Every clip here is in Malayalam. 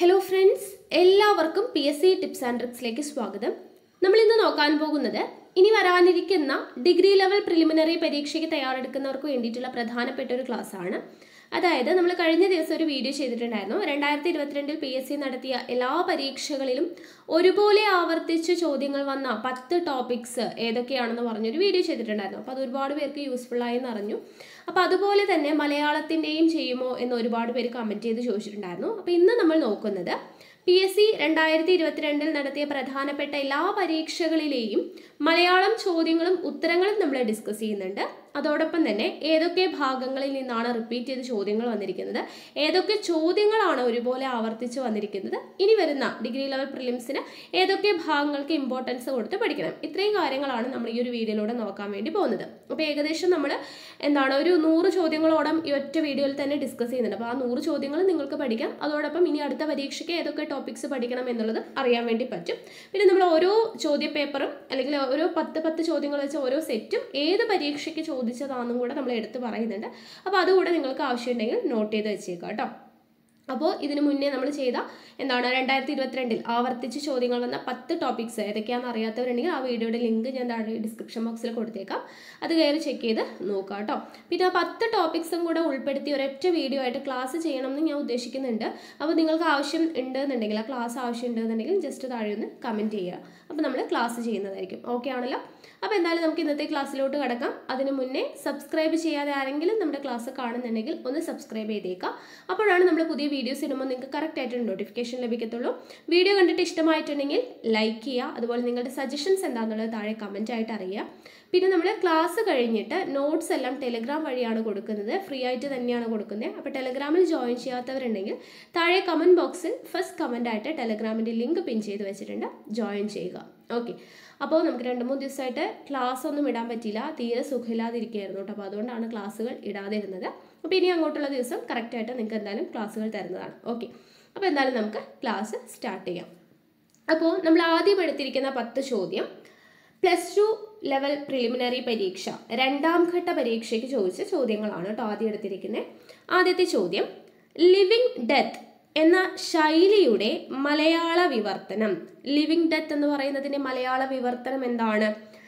ഹലോ ഫ്രണ്ട്സ് എല്ലാവർക്കും P S C tips and ട്രിക്സിലേക്ക് സ്വാഗതം നമ്മൾ ഇന്ന് നോക്കാൻ പോകുന്നത് ഇനി വരാനിരിക്കുന്ന ഡിഗ്രി ലെവൽ പ്രിലിമിനറി പരീക്ഷയ്ക്ക് തയ്യാറെടുക്കുന്നവർക്ക് വേണ്ടിയിട്ടുള്ള പ്രധാനപ്പെട്ട ഒരു ക്ലാസ് ആണ് അതായത് നമ്മൾ കഴിഞ്ഞ ദിവസം ഒരു വീഡിയോ ചെയ്തിട്ടുണ്ടായിരുന്നു രണ്ടായിരത്തി ഇരുപത്തിരണ്ടിൽ പി എസ് സി നടത്തിയ എല്ലാ പരീക്ഷകളിലും ഒരുപോലെ ആവർത്തിച്ച് ചോദ്യങ്ങൾ വന്ന പത്ത് ടോപ്പിക്സ് ഏതൊക്കെയാണെന്ന് പറഞ്ഞൊരു വീഡിയോ ചെയ്തിട്ടുണ്ടായിരുന്നു അപ്പോൾ അത് ഒരുപാട് പേർക്ക് യൂസ്ഫുൾ ആയി എന്നറിഞ്ഞു അപ്പോൾ അതുപോലെ തന്നെ മലയാളത്തിൻ്റെയും ചെയ്യുമോ എന്ന് ഒരുപാട് പേര് കമൻറ്റ് ചെയ്ത് ചോദിച്ചിട്ടുണ്ടായിരുന്നു അപ്പോൾ ഇന്ന് നമ്മൾ നോക്കുന്നത് പി എസ് സി രണ്ടായിരത്തി ഇരുപത്തിരണ്ടിൽ നടത്തിയ പ്രധാനപ്പെട്ട എല്ലാ പരീക്ഷകളിലെയും മലയാളം ചോദ്യങ്ങളും ഉത്തരങ്ങളും നമ്മൾ ഡിസ്കസ് ചെയ്യുന്നുണ്ട് അതോടൊപ്പം തന്നെ ഏതൊക്കെ ഭാഗങ്ങളിൽ നിന്നാണ് റിപ്പീറ്റ് ചെയ്ത് ചോദ്യങ്ങൾ വന്നിരിക്കുന്നത് ഏതൊക്കെ ചോദ്യങ്ങളാണ് ഒരുപോലെ ആവർത്തിച്ച് വന്നിരിക്കുന്നത് ഇനി വരുന്ന ഡിഗ്രി ലെവൽ പ്രിലിംസിന് ഏതൊക്കെ ഭാഗങ്ങൾക്ക് ഇമ്പോർട്ടൻസ് കൊടുത്ത് പഠിക്കണം ഇത്രയും കാര്യങ്ങളാണ് നമ്മൾ ഈ ഒരു വീഡിയോയിലൂടെ നോക്കാൻ വേണ്ടി പോകുന്നത് അപ്പോൾ ഏകദേശം നമ്മൾ എന്താണ് ഒരു നൂറ് ചോദ്യങ്ങളോളം ഈ ഒറ്റ വീഡിയോയിൽ തന്നെ ഡിസ്കസ് ചെയ്യുന്നുണ്ട് അപ്പോൾ ആ നൂറ് ചോദ്യങ്ങൾ നിങ്ങൾക്ക് പഠിക്കാം അതോടൊപ്പം ഇനി അടുത്ത പരീക്ഷയ്ക്ക് ഏതൊക്കെ ടോപ്പിക്സ് പഠിക്കണം എന്നുള്ളത് അറിയാൻ വേണ്ടി പറ്റും പിന്നെ നമ്മൾ ഓരോ ചോദ്യ പേപ്പറും അല്ലെങ്കിൽ ഓരോ പത്ത് പത്ത് ചോദ്യങ്ങൾ വെച്ച ഓരോ സെറ്റും ഏത് പരീക്ഷയ്ക്ക് ചോദിച്ചതാണെന്നും കൂടെ നമ്മൾ എടുത്ത് പറയുന്നുണ്ട് അപ്പോൾ അതുകൂടെ നിങ്ങൾക്ക് ആവശ്യമുണ്ടെങ്കിൽ നോട്ട് ചെയ്ത് വെച്ചേക്കാം കേട്ടോ അപ്പോൾ ഇതിനു മുന്നേ നമ്മൾ ചെയ്ത എന്താണ് രണ്ടായിരത്തി ഇരുപത്തിരണ്ടിൽ ആവർത്തിച്ച് ചോദ്യങ്ങൾ വന്ന പത്ത് ടോപ്പിക്സ് ഏതൊക്കെയാണെന്ന് അറിയാത്തവരുണ്ടെങ്കിൽ ആ വീഡിയോയുടെ ലിങ്ക് ഞാൻ താഴെ ഡിസ്ക്രിപ്ഷൻ ബോക്സിൽ കൊടുത്തേക്കാം അത് കയറി ചെക്ക് ചെയ്ത് നോക്കാം കേട്ടോ പിന്നെ ആ പത്ത് ടോപ്പിക്സും കൂടെ ഉൾപ്പെടുത്തി ഒരൊറ്റ വീഡിയോ ആയിട്ട് ക്ലാസ് ചെയ്യണം എന്ന് ഞാൻ ഉദ്ദേശിക്കുന്നുണ്ട് അപ്പോൾ നിങ്ങൾക്ക് ആവശ്യം ഉണ്ടെന്നുണ്ടെങ്കിൽ ആ ക്ലാസ് ആവശ്യം ഉണ്ടെന്നുണ്ടെങ്കിൽ ജസ്റ്റ് താഴെ ഒന്ന് കമൻറ്റ് ചെയ്യുക അപ്പോൾ നമ്മൾ ക്ലാസ് ചെയ്യുന്നതായിരിക്കും ഓക്കെ ആണല്ലോ അപ്പോൾ എന്തായാലും നമുക്ക് ഇന്നത്തെ ക്ലാസ്സിലോട്ട് കിടക്കാം അതിന് മുന്നേ സബ്സ്ക്രൈബ് ചെയ്യാതെ ആരെങ്കിലും നമ്മുടെ ക്ലാസ് കാണുന്നുണ്ടെങ്കിൽ ഒന്ന് സബ്സ്ക്രൈബ് ചെയ്തേക്കാം അപ്പോഴാണ് നമ്മൾ പുതിയ വീഡിയോസ് ഇടുമ്പോൾ നിങ്ങൾക്ക് കറക്റ്റ് ആയിട്ട് നോട്ടിഫിക്കേഷൻ ലഭിക്കത്തുള്ളൂ വീഡിയോ കണ്ടിട്ട് ഇഷ്ടമായിട്ടുണ്ടെങ്കിൽ ലൈക്ക് ചെയ്യുക അതുപോലെ നിങ്ങളുടെ സജഷൻസ് എന്താണെന്നുള്ളത് താഴെ കമൻ്റ് ആയിട്ട് അറിയുക പിന്നെ നമ്മൾ ക്ലാസ് കഴിഞ്ഞിട്ട് നോട്ട്സ് എല്ലാം ടെലിഗ്രാം വഴിയാണ് കൊടുക്കുന്നത് ഫ്രീ ആയിട്ട് തന്നെയാണ് കൊടുക്കുന്നത് അപ്പോൾ ടെലിഗ്രാമിൽ ജോയിൻ ചെയ്യാത്തവരുണ്ടെങ്കിൽ താഴെ കമൻറ്റ് ബോക്സിൽ ഫസ്റ്റ് കമൻ്റ് ആയിട്ട് ടെലിഗ്രാമിൻ്റെ ലിങ്ക് പിൻ ചെയ്ത് വെച്ചിട്ടുണ്ട് ജോയിൻ ചെയ്യുക ഓക്കെ അപ്പോൾ നമുക്ക് രണ്ട് മൂന്ന് ദിവസമായിട്ട് ക്ലാസ് ഒന്നും ഇടാൻ പറ്റിയില്ല തീരെ സുഖമില്ലാതിരിക്കുകയായിരുന്നു കേട്ടോ അപ്പോൾ അതുകൊണ്ടാണ് ക്ലാസ്സുകൾ ഇടാതിരുന്നത് അപ്പോൾ ഇനി അങ്ങോട്ടുള്ള ദിവസം കറക്റ്റായിട്ട് നിങ്ങൾക്ക് എന്തായാലും ക്ലാസ്സുകൾ തരുന്നതാണ് ഓക്കെ അപ്പോൾ എന്തായാലും നമുക്ക് ക്ലാസ് സ്റ്റാർട്ട് ചെയ്യാം അപ്പോൾ നമ്മൾ ആദ്യം എടുത്തിരിക്കുന്ന പത്ത് ചോദ്യം പ്ലസ് ടു ലെവൽ പ്രിലിമിനറി പരീക്ഷ രണ്ടാം ഘട്ട പരീക്ഷയ്ക്ക് ചോദിച്ച ചോദ്യങ്ങളാണ് കേട്ടോ ആദ്യം എടുത്തിരിക്കുന്നത് ആദ്യത്തെ ചോദ്യം ലിവിങ് ഡെത്ത് എന്ന ശൈലിയുടെ മലയാള വിവർത്തനം ലിവിങ് ഡെത്ത് എന്ന് പറയുന്നതിന്റെ മലയാള വിവർത്തനം എന്താണ്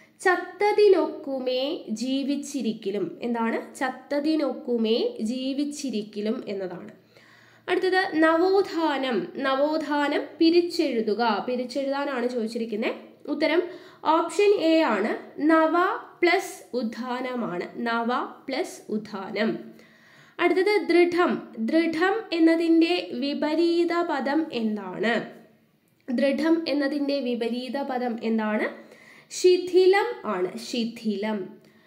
ചത്തതിനൊക്കുമേ ജീവിച്ചിരിക്കലും എന്താണ് ചത്തതിനൊക്കുമേ ജീവിച്ചിരിക്കലും എന്നതാണ് അടുത്തത് നവോത്ഥാനം നവോത്ഥാനം പിരിച്ചെഴുതുക പിരിച്ചെഴുതാനാണ് ചോദിച്ചിരിക്കുന്നത് ഉത്തരം ഓപ്ഷൻ എ ആണ് നവ പ്ലസ് ഉത്ഥാനമാണ് നവ പ്ലസ് ഉത്ഥാനം അടുത്തത് ദൃഢം ദൃഢം എന്നതിൻ്റെ വിപരീത പദം എന്താണ് ദൃഢം എന്നതിൻ്റെ വിപരീത പദം എന്താണ് ശിഥിലം ആണ് ശിഥിലം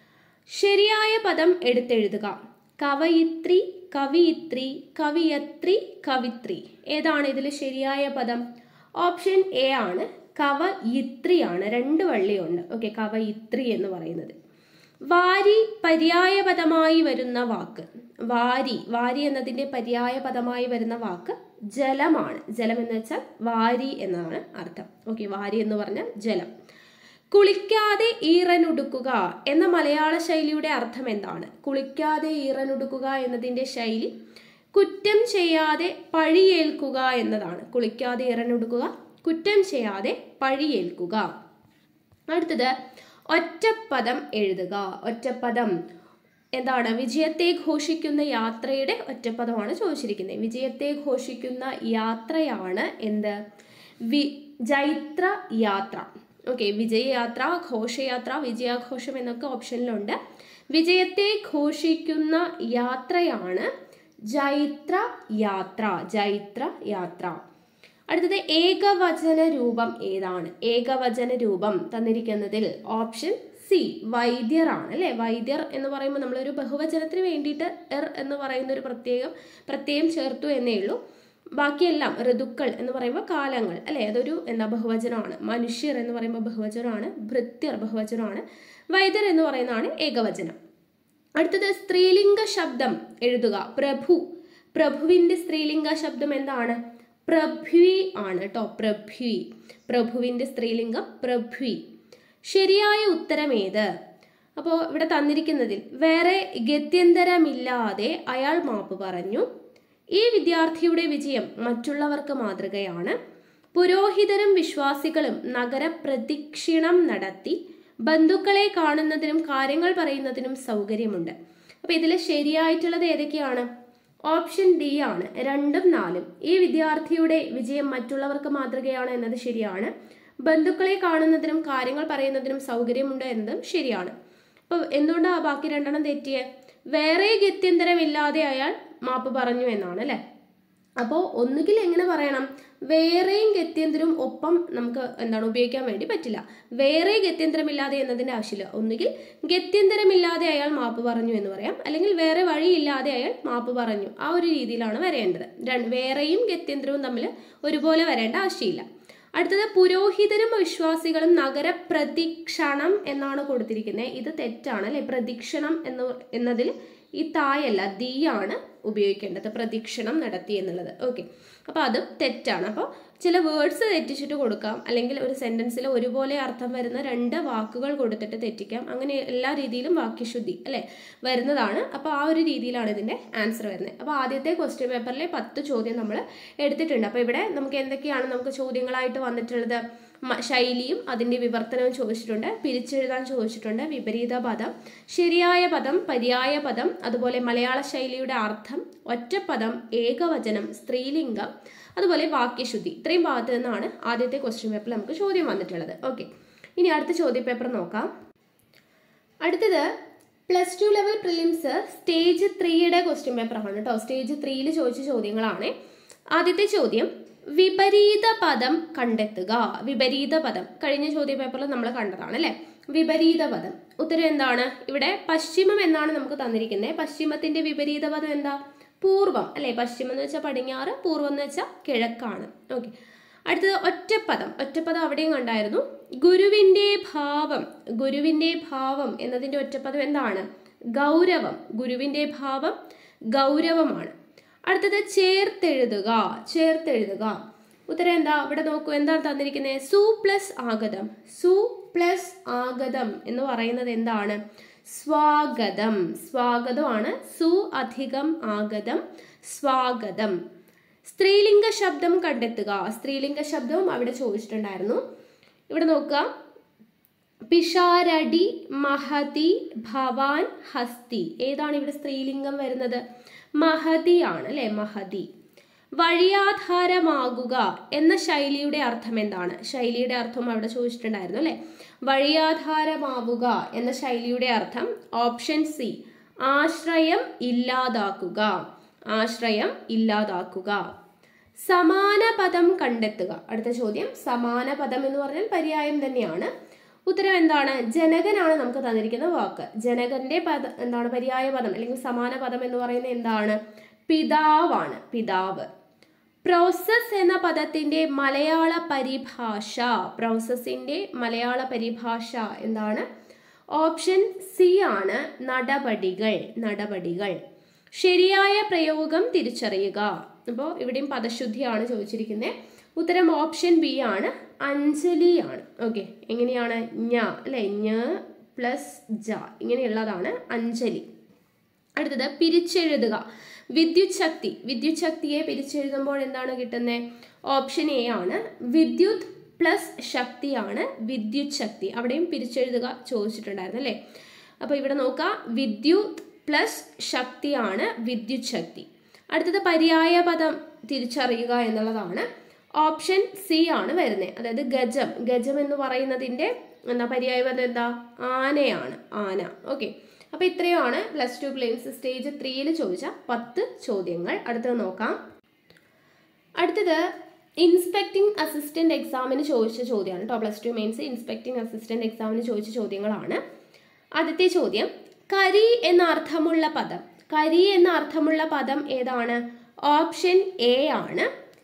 ശരിയായ പദം എടുത്തെഴുതുക കവയിത്രി കവിയിത്രി കവിയത്രി കവിത്രി ഏതാണ് ഇതിൽ ശരിയായ പദം ഓപ്ഷൻ എ ആണ് കവയിത്രിയാണ് രണ്ട് വള്ളിയുണ്ട് ഓക്കെ കവയിത്രി എന്ന് പറയുന്നത് വാരി പര്യായ പദമായി വരുന്ന വാക്ക് വാരി വാരി എന്നതിൻ്റെ പര്യായ പദമായി വരുന്ന വാക്ക് ജലമാണ് ജലം എന്ന് വെച്ചാൽ വാരി എന്നതാണ് അർത്ഥം ഓക്കെ വാരി എന്ന് പറഞ്ഞാൽ ജലം കുളിക്കാതെ ഈറനുടുക്കുക എന്ന മലയാള ശൈലിയുടെ അർത്ഥം എന്താണ് കുളിക്കാതെ ഈറനുടുക്കുക എന്നതിൻ്റെ ശൈലി കുറ്റം ചെയ്യാതെ പഴിയേൽക്കുക എന്നതാണ് കുളിക്കാതെ ഈറനുടുക്കുക കുറ്റം ചെയ്യാതെ പഴിയേൽക്കുക അടുത്തത് ഒറ്റപ്പദം എഴുതുക ഒറ്റപ്പദം എന്താണ് വിജയത്തെ ഘോഷിക്കുന്ന യാത്രയുടെ ഒറ്റപ്പദമാണ് ചോദിച്ചിരിക്കുന്നത് വിജയത്തെ ഘോഷിക്കുന്ന യാത്രയാണ് എന്ത് വി ജൈത്ര യാത്ര ഓക്കെ വിജയയാത്ര ഘോഷയാത്ര വിജയാഘോഷം എന്നൊക്കെ ഓപ്ഷനിലുണ്ട് വിജയത്തെ ഘോഷിക്കുന്ന യാത്രയാണ് ജൈത്ര യാത്ര ജൈത്ര യാത്ര അടുത്തത് ഏകവചന രൂപം ഏതാണ് ഏകവചന രൂപം തന്നിരിക്കുന്നതിൽ ഓപ്ഷൻ സി വൈദ്യർ ആണ് അല്ലേ വൈദ്യർ എന്ന് പറയുമ്പോൾ നമ്മളൊരു ബഹുവചനത്തിന് വേണ്ടിയിട്ട് എർ എന്ന് പറയുന്ന ഒരു പ്രത്യേകം പ്രത്യയം ചേർത്തു എന്നേ ഉള്ളൂ ബാക്കിയെല്ലാം ഋതുക്കൾ എന്ന് പറയുമ്പോൾ കാലങ്ങൾ അല്ലേ അതൊരു എന്താ ബഹുവചനമാണ് മനുഷ്യർ എന്ന് പറയുമ്പോൾ ബഹുവചനമാണ് ഭൃത്യർ ബഹുവചനമാണ് വൈദ്യർ എന്ന് പറയുന്നതാണ് ഏകവചനം അടുത്തത് സ്ത്രീലിംഗ ശബ്ദം എഴുതുക പ്രഭു പ്രഭുവിന്റെ സ്ത്രീലിംഗ ശബ്ദം എന്താണ് പ്രഭ്വി ആണ് കേട്ടോ പ്രഭ്വി പ്രഭുവിന്റെ സ്ത്രീലിംഗം പ്രഭ്വി ശരിയായ ഉത്തരം ഏത് അപ്പോൾ ഇവിടെ തന്നിരിക്കുന്നതിൽ വേറെ ഗത്യന്തരമില്ലാതെ അയാൾ മാപ്പ് പറഞ്ഞു ഈ വിദ്യാർത്ഥിയുടെ വിജയം മറ്റുള്ളവർക്ക് മാതൃകയാണ് പുരോഹിതരും വിശ്വാസികളും നഗരപ്രദക്ഷിണം നടത്തി ബന്ധുക്കളെ കാണുന്നതിനും കാര്യങ്ങൾ പറയുന്നതിനും സൗകര്യമുണ്ട് അപ്പൊ ഇതിൽ ശരിയായിട്ടുള്ളത് ഏതൊക്കെയാണ് ഓപ്ഷൻ ഡി ആണ് രണ്ടും നാലും ഈ വിദ്യാർത്ഥിയുടെ വിജയം മറ്റുള്ളവർക്ക് മാതൃകയാണ് എന്നത് ശരിയാണ് ബന്ധുക്കളെ കാണുന്നതിനും കാര്യങ്ങൾ പറയുന്നതിനും സൗകര്യമുണ്ട് എന്നതും ശരിയാണ് അപ്പോൾ എന്തുകൊണ്ടാണ് ബാക്കി രണ്ടെണ്ണം തെറ്റിയേ വേറെ ഗത്യന്തരമില്ലാതെ അയാൾ മാപ്പ് പറഞ്ഞു എന്നാണ് അല്ലേ അപ്പോൾ ഒന്നുകിൽ എങ്ങനെ പറയണം വേറെയും ഗത്യന്തരം ഒപ്പം നമുക്ക് എന്താണ് ഉപയോഗിക്കാൻ വേണ്ടി പറ്റില്ല വേറെ ഗത്യന്തരമില്ലാതെ എന്നതിൻ്റെ ആവശ്യമില്ല ഒന്നുകിൽ ഗത്യന്തരമില്ലാതെ അയാൾ മാപ്പ് പറഞ്ഞു എന്ന് പറയാം അല്ലെങ്കിൽ വേറെ വഴിയില്ലാതെ അയാൾ മാപ്പ് പറഞ്ഞു ആ ഒരു രീതിയിലാണ് വരേണ്ടത് രണ്ട് വേറെയും ഗത്യന്തരവും തമ്മിൽ ഒരുപോലെ വരേണ്ട ആവശ്യമില്ല അടുത്തത് പുരോഹിതരും വിശ്വാസികളും നഗരപ്രദക്ഷിണം എന്നാണ് കൊടുത്തിരിക്കുന്നത് ഇത് തെറ്റാണ് അല്ലെ പ്രദക്ഷിണം എന്ന് എന്നതിൽ ഈ തായല്ല ദീ ആണ് ഉപയോഗിക്കേണ്ടത് പ്രദക്ഷിണം നടത്തി എന്നുള്ളത് ഓക്കെ അപ്പോൾ അതും തെറ്റാണ് അപ്പോൾ ചില വേർഡ്സ് തെറ്റിച്ചിട്ട് കൊടുക്കാം അല്ലെങ്കിൽ ഒരു സെൻറ്റൻസിൽ ഒരുപോലെ അർത്ഥം വരുന്ന രണ്ട് വാക്കുകൾ കൊടുത്തിട്ട് തെറ്റിക്കാം അങ്ങനെ എല്ലാ രീതിയിലും വാക്യശുദ്ധി അല്ലേ വരുന്നതാണ് അപ്പോൾ ആ ഒരു രീതിയിലാണ് ഇതിൻ്റെ ആൻസർ വരുന്നത് അപ്പോൾ ആദ്യത്തെ ക്വസ്റ്റ്യൻ പേപ്പറിലെ പത്ത് ചോദ്യം നമ്മൾ എടുത്തിട്ടുണ്ട് അപ്പോൾ ഇവിടെ നമുക്ക് എന്തൊക്കെയാണ് നമുക്ക് ചോദ്യങ്ങളായിട്ട് വന്നിട്ടുള്ളത് മ- ശൈലിയും അതിൻ്റെ വിവർത്തനവും ചോദിച്ചിട്ടുണ്ട് പിരിച്ചെഴുതാൻ ചോദിച്ചിട്ടുണ്ട് വിപരീത പദം ശരിയായ പദം പര്യായ പദം അതുപോലെ മലയാള ശൈലിയുടെ അർത്ഥം ഒറ്റപ്പദം ഏകവചനം സ്ത്രീലിംഗം അതുപോലെ വാക്യശുദ്ധി ഇത്രയും ഭാഗത്ത് നിന്നാണ് ആദ്യത്തെ ക്വസ്റ്റ്യൻ പേപ്പറിൽ നമുക്ക് ചോദ്യം വന്നിട്ടുള്ളത് ഓക്കെ ഇനി അടുത്ത ചോദ്യ പേപ്പർ നോക്കാം അടുത്തത് plus two level prelims stage ത്രീയുടെ ക്വസ്റ്റ്യൻ പേപ്പറാണ് കേട്ടോ സ്റ്റേജ് ത്രീയിൽ ചോദിച്ച ചോദ്യങ്ങളാണ് ആദ്യത്തെ ചോദ്യം വിപരീത പദം കണ്ടെത്തുക വിപരീത പദം കഴിഞ്ഞ ചോദ്യ പേപ്പറിൽ നമ്മൾ കണ്ടതാണ് അല്ലേ വിപരീത പദം ഉത്തരം എന്താണ് ഇവിടെ പശ്ചിമം എന്നാണ് നമുക്ക് തന്നിരിക്കുന്നത് പശ്ചിമത്തിന്റെ വിപരീത പദം എന്താ പൂർവം അല്ലേ പശ്ചിമം എന്ന് വെച്ചാൽ പടിഞ്ഞാറ് പൂർവം എന്ന് വെച്ചാൽ കിഴക്കാണ് ഓക്കെ അടുത്തത് ഒറ്റപ്പദം ഒറ്റപ്പദം അവിടെയും കണ്ടായിരുന്നു ഗുരുവിന്റെ ഭാവം ഗുരുവിന്റെ ഭാവം എന്നതിന്റെ ഒറ്റപ്പദം എന്താണ് ഗൗരവം ഗുരുവിന്റെ ഭാവം ഗൗരവമാണ് അടുത്തത് ചേർത്തെഴുതുക ചേർത്തെഴുതുക ഉത്തരം എന്താ ഇവിടെ നോക്കൂ എന്താണ് തന്നിരിക്കുന്നത് സു പ്ലസ് ആഗതം സു പ്ലസ് ആഗതം എന്ന് പറയുന്നത് എന്താണ് സ്വാഗതം സ്വാഗതമാണ് സു അധികം ആഗതം സ്വാഗതം സ്ത്രീലിംഗ ശബ്ദം കണ്ടെത്തുക സ്ത്രീലിംഗ ശബ്ദവും അവിടെ ചോദിച്ചിട്ടുണ്ടായിരുന്നു ഇവിടെ നോക്കുക പിഷാരടി മഹതി ഭവാൻ ഹസ്തി ഏതാണ് ഇവിടെ സ്ത്രീലിംഗം വരുന്നത് മഹതിയാണ് അല്ലെ മഹതി വഴിയാധാരമാകുക എന്ന ശൈലിയുടെ അർത്ഥം എന്താണ് ശൈലിയുടെ അർത്ഥം അവിടെ ചോദിച്ചിട്ടുണ്ടായിരുന്നു അല്ലെ വഴിയാധാരമാവുക എന്ന ശൈലിയുടെ അർത്ഥം ഓപ്ഷൻ സി ആശ്രയം ഇല്ലാതാക്കുക ആശ്രയം ഇല്ലാതാക്കുക സമാന പദം കണ്ടെത്തുക അടുത്ത ചോദ്യം സമാന പദം എന്ന് പറഞ്ഞാൽ പര്യായം തന്നെയാണ് ഉത്തരം എന്താണ് ജനകനാണ് നമുക്ക് തന്നിരിക്കുന്ന വാക്ക് ജനകന്റെ പദ എന്താണ് പര്യായ പദം അല്ലെങ്കിൽ സമാന പദം എന്ന് പറയുന്നത് എന്താണ് പിതാവാണ് പിതാവ് പ്രോസസ് എന്ന പദത്തിന്റെ മലയാള പരിഭാഷ പ്രോസസ്സിന്റെ മലയാള പരിഭാഷ എന്താണ് ഓപ്ഷൻ സി ആണ് നടപടികൾ നടപടികൾ ശരിയായ പ്രയോഗം തിരിച്ചറിയുക അപ്പോൾ ഇവിടെയും പദശുദ്ധിയാണ് ചോദിച്ചിരിക്കുന്നത് ഉത്തരം ഓപ്ഷൻ ബി ആണ് അഞ്ജലിയാണ് ഓക്കെ എങ്ങനെയാണ് ഞ അല്ലെ ഞ പ്ലസ് ജ ഇങ്ങനെയുള്ളതാണ് അഞ്ജലി അടുത്തത് പിരിച്ചെഴുതുക വിദ്യുത് ശക്തി വിദ്യുത് ശക്തിയെ പിരിച്ചെഴുതുമ്പോൾ എന്താണ് കിട്ടുന്നത് ഓപ്ഷൻ എ ആണ് വിദ്യുത് പ്ലസ് ശക്തിയാണ് വിദ്യുത് ശക്തി അവിടെയും പിരിച്ചെഴുതുക ചോദിച്ചിട്ടുണ്ടായിരുന്നു അല്ലേ അപ്പോൾ ഇവിടെ നോക്കാം വിദ്യുത് പ്ലസ് ശക്തിയാണ് വിദ്യുത് ശക്തി അടുത്തത് പര്യായ പദം തിരിച്ചറിയുക എന്നുള്ളതാണ് ഓപ്ഷൻ സി ആണ് വരുന്നത് അതായത് ഗജം ഗജം എന്ന് പറയുന്നതിൻ്റെ എന്താ പര്യായ പദം എന്താ ആനയാണ് ആന ഓക്കെ അപ്പോൾ ഇത്രയുമാണ് പ്ലസ് ടു പ്ലെയിൻസ് സ്റ്റേജ് ത്രീയിൽ ചോദിച്ച പത്ത് ചോദ്യങ്ങൾ അടുത്തത് നോക്കാം അടുത്തത് ഇൻസ്പെക്ടിംഗ് അസിസ്റ്റന്റ് എക്സാമിന് ചോദിച്ച ചോദ്യമാണ് കേട്ടോ plus two mains inspecting assistant എക്സാമിന് ചോദിച്ച ചോദ്യങ്ങളാണ് ആദ്യത്തെ ചോദ്യം കരി എന്ന അർത്ഥമുള്ള പദം കരി എന്ന അർത്ഥമുള്ള പദം ഏതാണ് ഓപ്ഷൻ എ ആണ്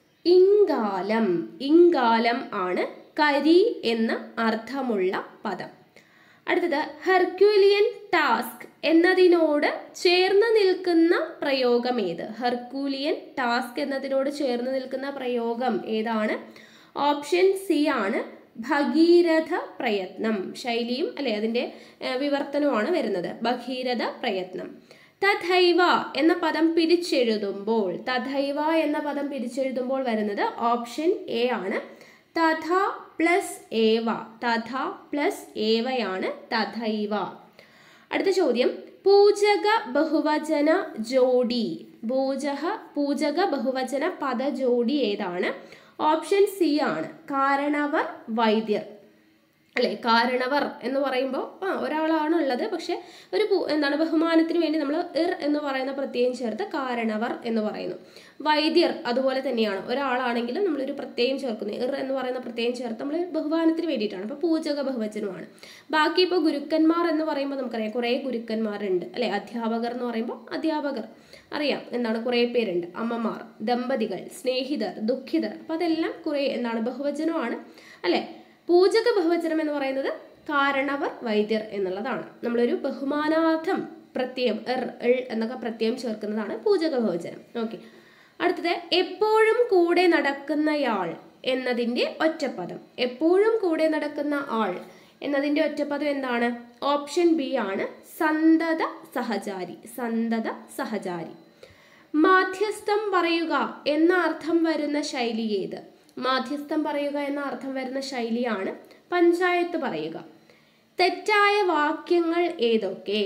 ഇങ്കാലം ഇങ്കാലം ആണ് കരി എന്ന അർത്ഥമുള്ള പദം അടുത്തത് ഹെർക്യൂലിയൻ ടാസ്ക് എന്നതിനോട് ചേർന്ന് നിൽക്കുന്ന പ്രയോഗം ഏത് ഹെർക്കൂലിയൻ ടാസ്ക് എന്നതിനോട് ചേർന്ന് നിൽക്കുന്ന പ്രയോഗം ഏതാണ് ഓപ്ഷൻ സി ആണ് ഭഗീരഥ പ്രയത്നം ശൈലിയും അല്ലെ അതിൻ്റെ ഏഹ്, വിവർത്തനവുമാണ് വരുന്നത് ഭഗീരഥ പ്രയത്നം തഥൈവ എന്ന പദം പിരിച്ചെഴുതുമ്പോൾ തഥൈവ എന്ന പദം പിരിച്ചെഴുതുമ്പോൾ വരുന്നത് ഓപ്ഷൻ എ ആണ് തഥ പ്ലസ് ഏവ തഥ പ്ലസ് ഏവയാണ് തഥൈവ അടുത്ത ചോദ്യം പൂജക ബഹുവചന ജോഡി പൂജക പൂജക ബഹുവചന പദ ജോഡി ഏതാണ് ഓപ്ഷൻ സി ആണ് കാരണവർ വൈദ്യർ അല്ലെ കാരണവർ എന്ന് പറയുമ്പോൾ ആ ഒരാളാണ് ഉള്ളത് പക്ഷെ ഒരു പു- എന്താണ് ബഹുമാനത്തിന് വേണ്ടി നമ്മൾ ഇർ എന്ന് പറയുന്ന പ്രത്യയം ചേർത്ത് കാരണവർ എന്ന് പറയുന്നു വൈദ്യർ അതുപോലെ തന്നെയാണ് ഒരാളാണെങ്കിലും നമ്മളൊരു പ്രത്യയം ചേർക്കുന്നു ഇർ എന്ന് പറയുന്ന പ്രത്യയം ചേർത്ത് നമ്മൾ ബഹുമാനത്തിന് വേണ്ടിയിട്ടാണ് അപ്പോൾ പൂജക ബഹുവചനമാണ് ബാക്കി ഇപ്പോൾ ഗുരുക്കന്മാർ എന്ന് പറയുമ്പോൾ നമുക്കറിയാം കുറേ ഗുരുക്കന്മാരുണ്ട് അല്ലെ അധ്യാപകർ എന്ന് പറയുമ്പോൾ അധ്യാപകർ അറിയാം എന്താണ് കുറേ പേരുണ്ട് അമ്മമാർ ദമ്പതികൾ സ്നേഹിതർ ദുഃഖിതർ അപ്പോൾ അതെല്ലാം കുറേ എന്താണ് ബഹുവചനമാണ് അല്ലെ പൂജക ബഹുവചനം എന്ന് പറയുന്നത് കാരണവർ വൈദ്യർ എന്നുള്ളതാണ് നമ്മളൊരു ബഹുമാനാർത്ഥം പ്രത്യയം എർ എൾ എന്നൊക്കെ പ്രത്യയം ചേർക്കുന്നതാണ് പൂജക ബഹുവചനം ഓക്കെ അടുത്തത് എപ്പോഴും കൂടെ നടക്കുന്നയാൾ എന്നതിൻ്റെ ഒറ്റപ്പദം എപ്പോഴും കൂടെ നടക്കുന്ന ആൾ എന്നതിൻ്റെ ഒറ്റപ്പദം എന്താണ് ഓപ്ഷൻ ബി ആണ് സന്തത സഹചാരി സന്തത സഹചാരി മാധ്യസ്ഥം പറയുക എന്ന അർത്ഥം വരുന്ന ശൈലി ഏത് മാധ്യസ്ഥം പറയുക എന്ന അർത്ഥം വരുന്ന ശൈലിയാണ് പഞ്ചായത്ത് പറയുക തെറ്റായ വാക്യങ്ങൾ ഏതൊക്കെ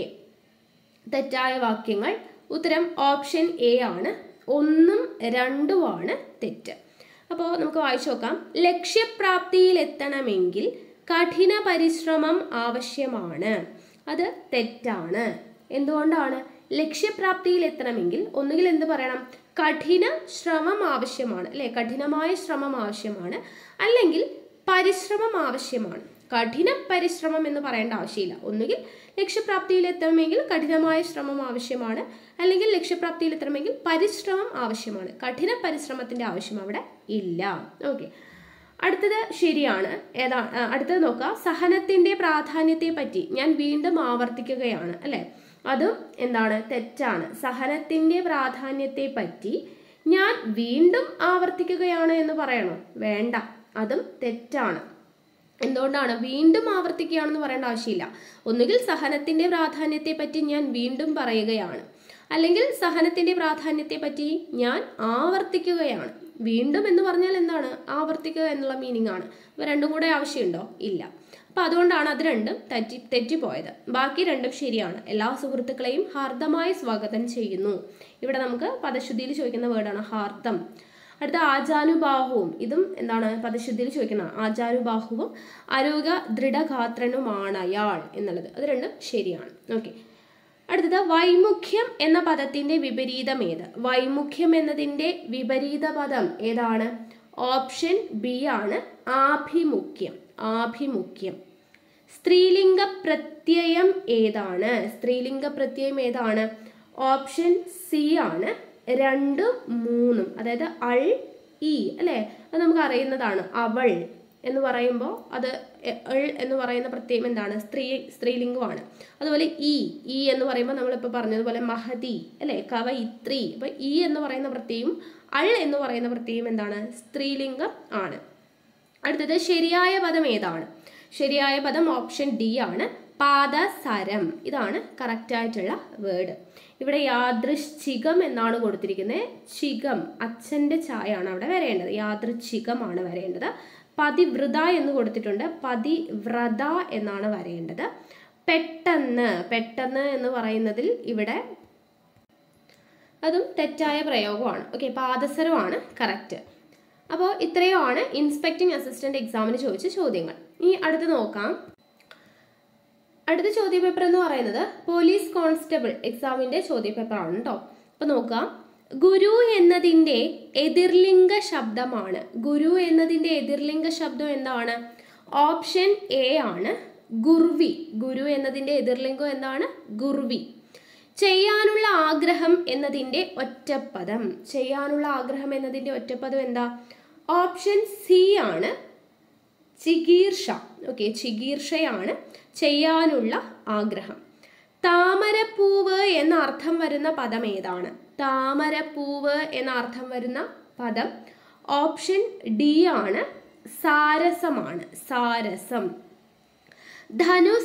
തെറ്റായ വാക്യങ്ങൾ ഉത്തരം ഓപ്ഷൻ എ ആണ് ഒന്നും രണ്ടുമാണ് തെറ്റ് അപ്പോൾ നമുക്ക് വായിച്ചു നോക്കാം ലക്ഷ്യപ്രാപ്തിയിൽ എത്തണമെങ്കിൽ കഠിന പരിശ്രമം ആവശ്യമാണ് അത് തെറ്റാണ് എന്തുകൊണ്ടാണ് ലക്ഷ്യപ്രാപ്തിയിൽ എത്തണമെങ്കിൽ ഒന്നുകിൽ എന്ത് പറയണം കഠിന ശ്രമം ആവശ്യമാണ് അല്ലെ കഠിനമായ ശ്രമം ആവശ്യമാണ് അല്ലെങ്കിൽ പരിശ്രമം ആവശ്യമാണ് കഠിന പരിശ്രമം എന്ന് പറയേണ്ട ആവശ്യമില്ല ഒന്നുകിൽ ലക്ഷ്യപ്രാപ്തിയിൽ എത്തണമെങ്കിൽ കഠിനമായ ശ്രമം ആവശ്യമാണ് അല്ലെങ്കിൽ ലക്ഷ്യപ്രാപ്തിയിൽ എത്തണമെങ്കിൽ പരിശ്രമം ആവശ്യമാണ് കഠിന പരിശ്രമത്തിന്റെ ആവശ്യം അവിടെ ഇല്ല ഓക്കെ അടുത്തത് ശരിയാണ് ഏതാ ആ, അടുത്തത് നോക്കുക സഹനത്തിന്റെ പ്രാധാന്യത്തെ പറ്റി ഞാൻ വീണ്ടും ആവർത്തിക്കുകയാണ് അല്ലെ അതും എന്താണ് തെറ്റാണ് സഹനത്തിന്റെ പ്രാധാന്യത്തെ പറ്റി ഞാൻ വീണ്ടും ആവർത്തിക്കുകയാണ് എന്ന് പറയണോ വേണ്ട അതും തെറ്റാണ് എന്തുകൊണ്ടാണ് വീണ്ടും ആവർത്തിക്കുകയാണെന്ന് പറയേണ്ട ആവശ്യമില്ല ഒന്നുകിൽ സഹനത്തിന്റെ പ്രാധാന്യത്തെ പറ്റി ഞാൻ വീണ്ടും പറയുകയാണ് അല്ലെങ്കിൽ സഹനത്തിന്റെ പ്രാധാന്യത്തെ പറ്റി ഞാൻ ആവർത്തിക്കുകയാണ് വീണ്ടും എന്ന് പറഞ്ഞാൽ എന്താണ് ആവർത്തിക്കുക എന്നുള്ള മീനിങ് ആണ് അപ്പോൾ രണ്ടും കൂടെ ആവശ്യമുണ്ടോ ഇല്ല അപ്പൊ അതുകൊണ്ടാണ് അത് രണ്ടും തെറ്റി തെറ്റിപ്പോയത് ബാക്കി രണ്ടും ശരിയാണ് എല്ലാ സുഹൃത്തുക്കളെയും ഹാർദമായി സ്വാഗതം ചെയ്യുന്നു ഇവിടെ നമുക്ക് പദശുദ്ധിയിൽ ചോദിക്കുന്ന വേർഡാണ് ഹാർദം അടുത്ത ആജാനുബാഹുവും ഇതും എന്താണ് പദശുദ്ധിയിൽ ചോദിക്കുന്ന ആജാനുബാഹുവും ആരോഗ്യ ദൃഢഗാത്രനുമാണ് അയാൾ എന്നുള്ളത് അത് രണ്ടും ശരിയാണ് ഓക്കെ അടുത്തത് വൈമുഖ്യം എന്ന പദത്തിന്റെ വിപരീതം ഏത് വൈമുഖ്യം എന്നതിന്റെ വിപരീത പദം ഏതാണ് ഓപ്ഷൻ ബി ആണ് ആഭിമുഖ്യം ആഭിമുഖ്യം സ്ത്രീലിംഗ പ്രത്യയം ഏതാണ് സ്ത്രീലിംഗ പ്രത്യയം ഏതാണ് ഓപ്ഷൻ സി ആണ് രണ്ടും മൂന്നും അതായത് അൾ ഇ അല്ലേ അത് നമുക്ക് അറിയുന്നതാണ് അവൾ എന്ന് പറയുമ്പോൾ അത് എ- എൾ എന്ന് പറയുന്ന പ്രത്യയം എന്താണ് സ്ത്രീ സ്ത്രീലിംഗമാണ് അതുപോലെ ഇ ഇ എന്ന് പറയുമ്പോൾ നമ്മളിപ്പോൾ പറഞ്ഞതുപോലെ മഹതി അല്ലെ കവയിത്രി അപ്പൊ ഇ എന്ന് പറയുന്ന പ്രത്യയം അൾ എന്ന് പറയുന്ന പ്രത്യയം എന്താണ് സ്ത്രീലിംഗം ആണ് അടുത്തത് ശരിയായ പദം ഏതാണ് ശരിയായ പദം ഓപ്ഷൻ ഡി ആണ് പാദസരം ഇതാണ് കറക്റ്റ് ആയിട്ടുള്ള വേർഡ് ഇവിടെ യാദൃശ്ചികം എന്നാണ് കൊടുത്തിരിക്കുന്നത് ചികം അച്ഛൻ്റെ ചായാണ് അവിടെ വരേണ്ടത് യാദൃച്ഛികമാണ് വരേണ്ടത് പതിവ്രത എന്ന് കൊടുത്തിട്ടുണ്ട് പതിവ്രത എന്നാണ് വരേണ്ടത് പെട്ടെന്ന് പെട്ടെന്ന് എന്ന് പറയുന്നതിൽ ഇവിടെ അതും തെറ്റായ പ്രയോഗമാണ് ഓക്കെ പാദസരമാണ് കറക്റ്റ് അപ്പോൾ ഇത്രയുമാണ് ഇൻസ്പെക്ടിംഗ് അസിസ്റ്റന്റ് എക്സാമിന് ചോദിച്ച ചോദ്യങ്ങൾ ഇനി അടുത്ത് നോക്കാം അടുത്ത ചോദ്യപേപ്പർ എന്ന് പറയുന്നത് പോലീസ് കോൺസ്റ്റബിൾ എക്സാമിന്റെ ചോദ്യപേപ്പർ ആണ് കേട്ടോ അപ്പൊ നോക്കാം ഗുരു എന്നതിന്റെ എതിർലിംഗ ശബ്ദമാണ് ഗുരു എന്നതിന്റെ എതിർലിംഗ ശബ്ദം എന്താണ് ഓപ്ഷൻ എ ആണ് ഗുർവി ഗുരു എന്നതിന്റെ എതിർലിംഗം എന്താണ് ഗുർവി ചെയ്യാനുള്ള ആഗ്രഹം എന്നതിന്റെ ഒറ്റപ്പദം ചെയ്യാനുള്ള ആഗ്രഹം എന്നതിന്റെ ഒറ്റപ്പദം എന്താ ഓപ്ഷൻ സി ആണ് ചികീർഷ ഓക്കെ ചികീർഷയാണ് ചെയ്യാനുള്ള ആഗ്രഹം താമരപ്പൂവ് എന്ന അർത്ഥം വരുന്ന പദം ഏതാണ് താമരപ്പൂവ് എന്ന അർത്ഥം വരുന്ന പദം ഓപ്ഷൻ ഡി ആണ് സാരസമാണ് സാരസം ധനുസ്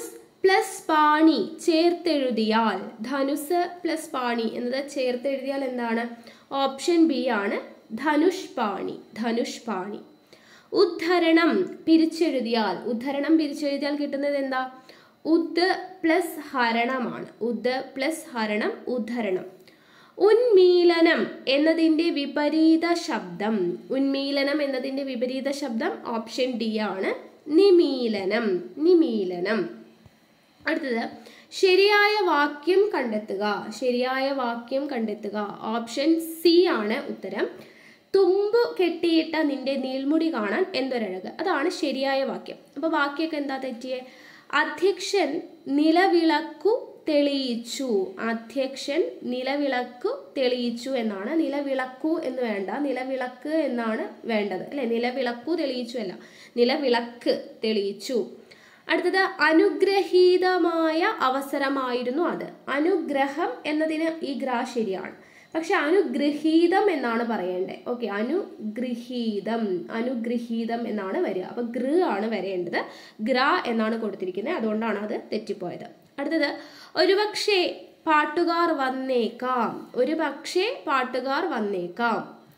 പ്ലസ് പാണി ചേർത്തെഴുതിയാൽ ധനുസ് പ്ലസ് പാണി എന്നത് ചേർത്തെഴുതിയാൽ എന്താണ് ഓപ്ഷൻ ബി ആണ് ധനുഷ് പാണി ധനുഷ് പാണി ഉദ്ധരണം പിരിച്ചെഴുതിയാൽ ഉദ്ധരണം പിരിച്ചെഴുതിയാൽ കിട്ടുന്നത് എന്താ ഉദ് പ്ലസ് ഹരണമാണ് ഉദ് പ്ലസ് ഹരണം ഉദ്ധരണം ഉന്മീലനം എന്നതിൻ്റെ വിപരീത ശബ്ദം ഉന്മീലനം എന്നതിൻ്റെ വിപരീത ശബ്ദം ഓപ്ഷൻ ഡി ആണ് നിമീലനം നിമീലനം അടുത്തത് ശരിയായ വാക്യം കണ്ടെത്തുക ശരിയായ വാക്യം കണ്ടെത്തുക ഓപ്ഷൻ സി ആണ് ഉത്തരം തുമ്പ് കെട്ടിയിട്ട നിന്റെ നീൾമുടി കാണാൻ എന്തൊരഴക് അതാണ് ശരിയായ വാക്യം അപ്പോൾ വാക്യമൊക്കെ എന്താ തെറ്റിയേ അധ്യക്ഷൻ നിലവിളക്കു തെളിയിച്ചു അധ്യക്ഷൻ നിലവിളക്കു തെളിയിച്ചു എന്നാണ് നിലവിളക്കു എന്ന് വേണ്ട നിലവിളക്ക് എന്നാണ് വേണ്ടത് അല്ലെ നിലവിളക്കു തെളിയിച്ചു അല്ല നിലവിളക്ക് തെളിയിച്ചു അടുത്തത് അനുഗ്രഹീതമായ അവസരമായിരുന്നു അത് അനുഗ്രഹം എന്നതിന് ഈ ഗ്രാ ശരിയാണ് പക്ഷെ അനുഗ്രഹീതം എന്നാണ് പറയേണ്ടത് ഓക്കെ അനുഗ്രഹീതം അനുഗ്രഹീതം എന്നാണ് വരിക അപ്പൊ ഗൃ ആണ് വരേണ്ടത് ഗ്ര എന്നാണ് കൊടുത്തിരിക്കുന്നത് അതുകൊണ്ടാണ് അത് തെറ്റിപ്പോയത് അടുത്തത് ഒരുപക്ഷെ പാട്ടുകാർ വന്നേക്കാം ഒരു പക്ഷേ പാട്ടുകാർ വന്നേക്കാം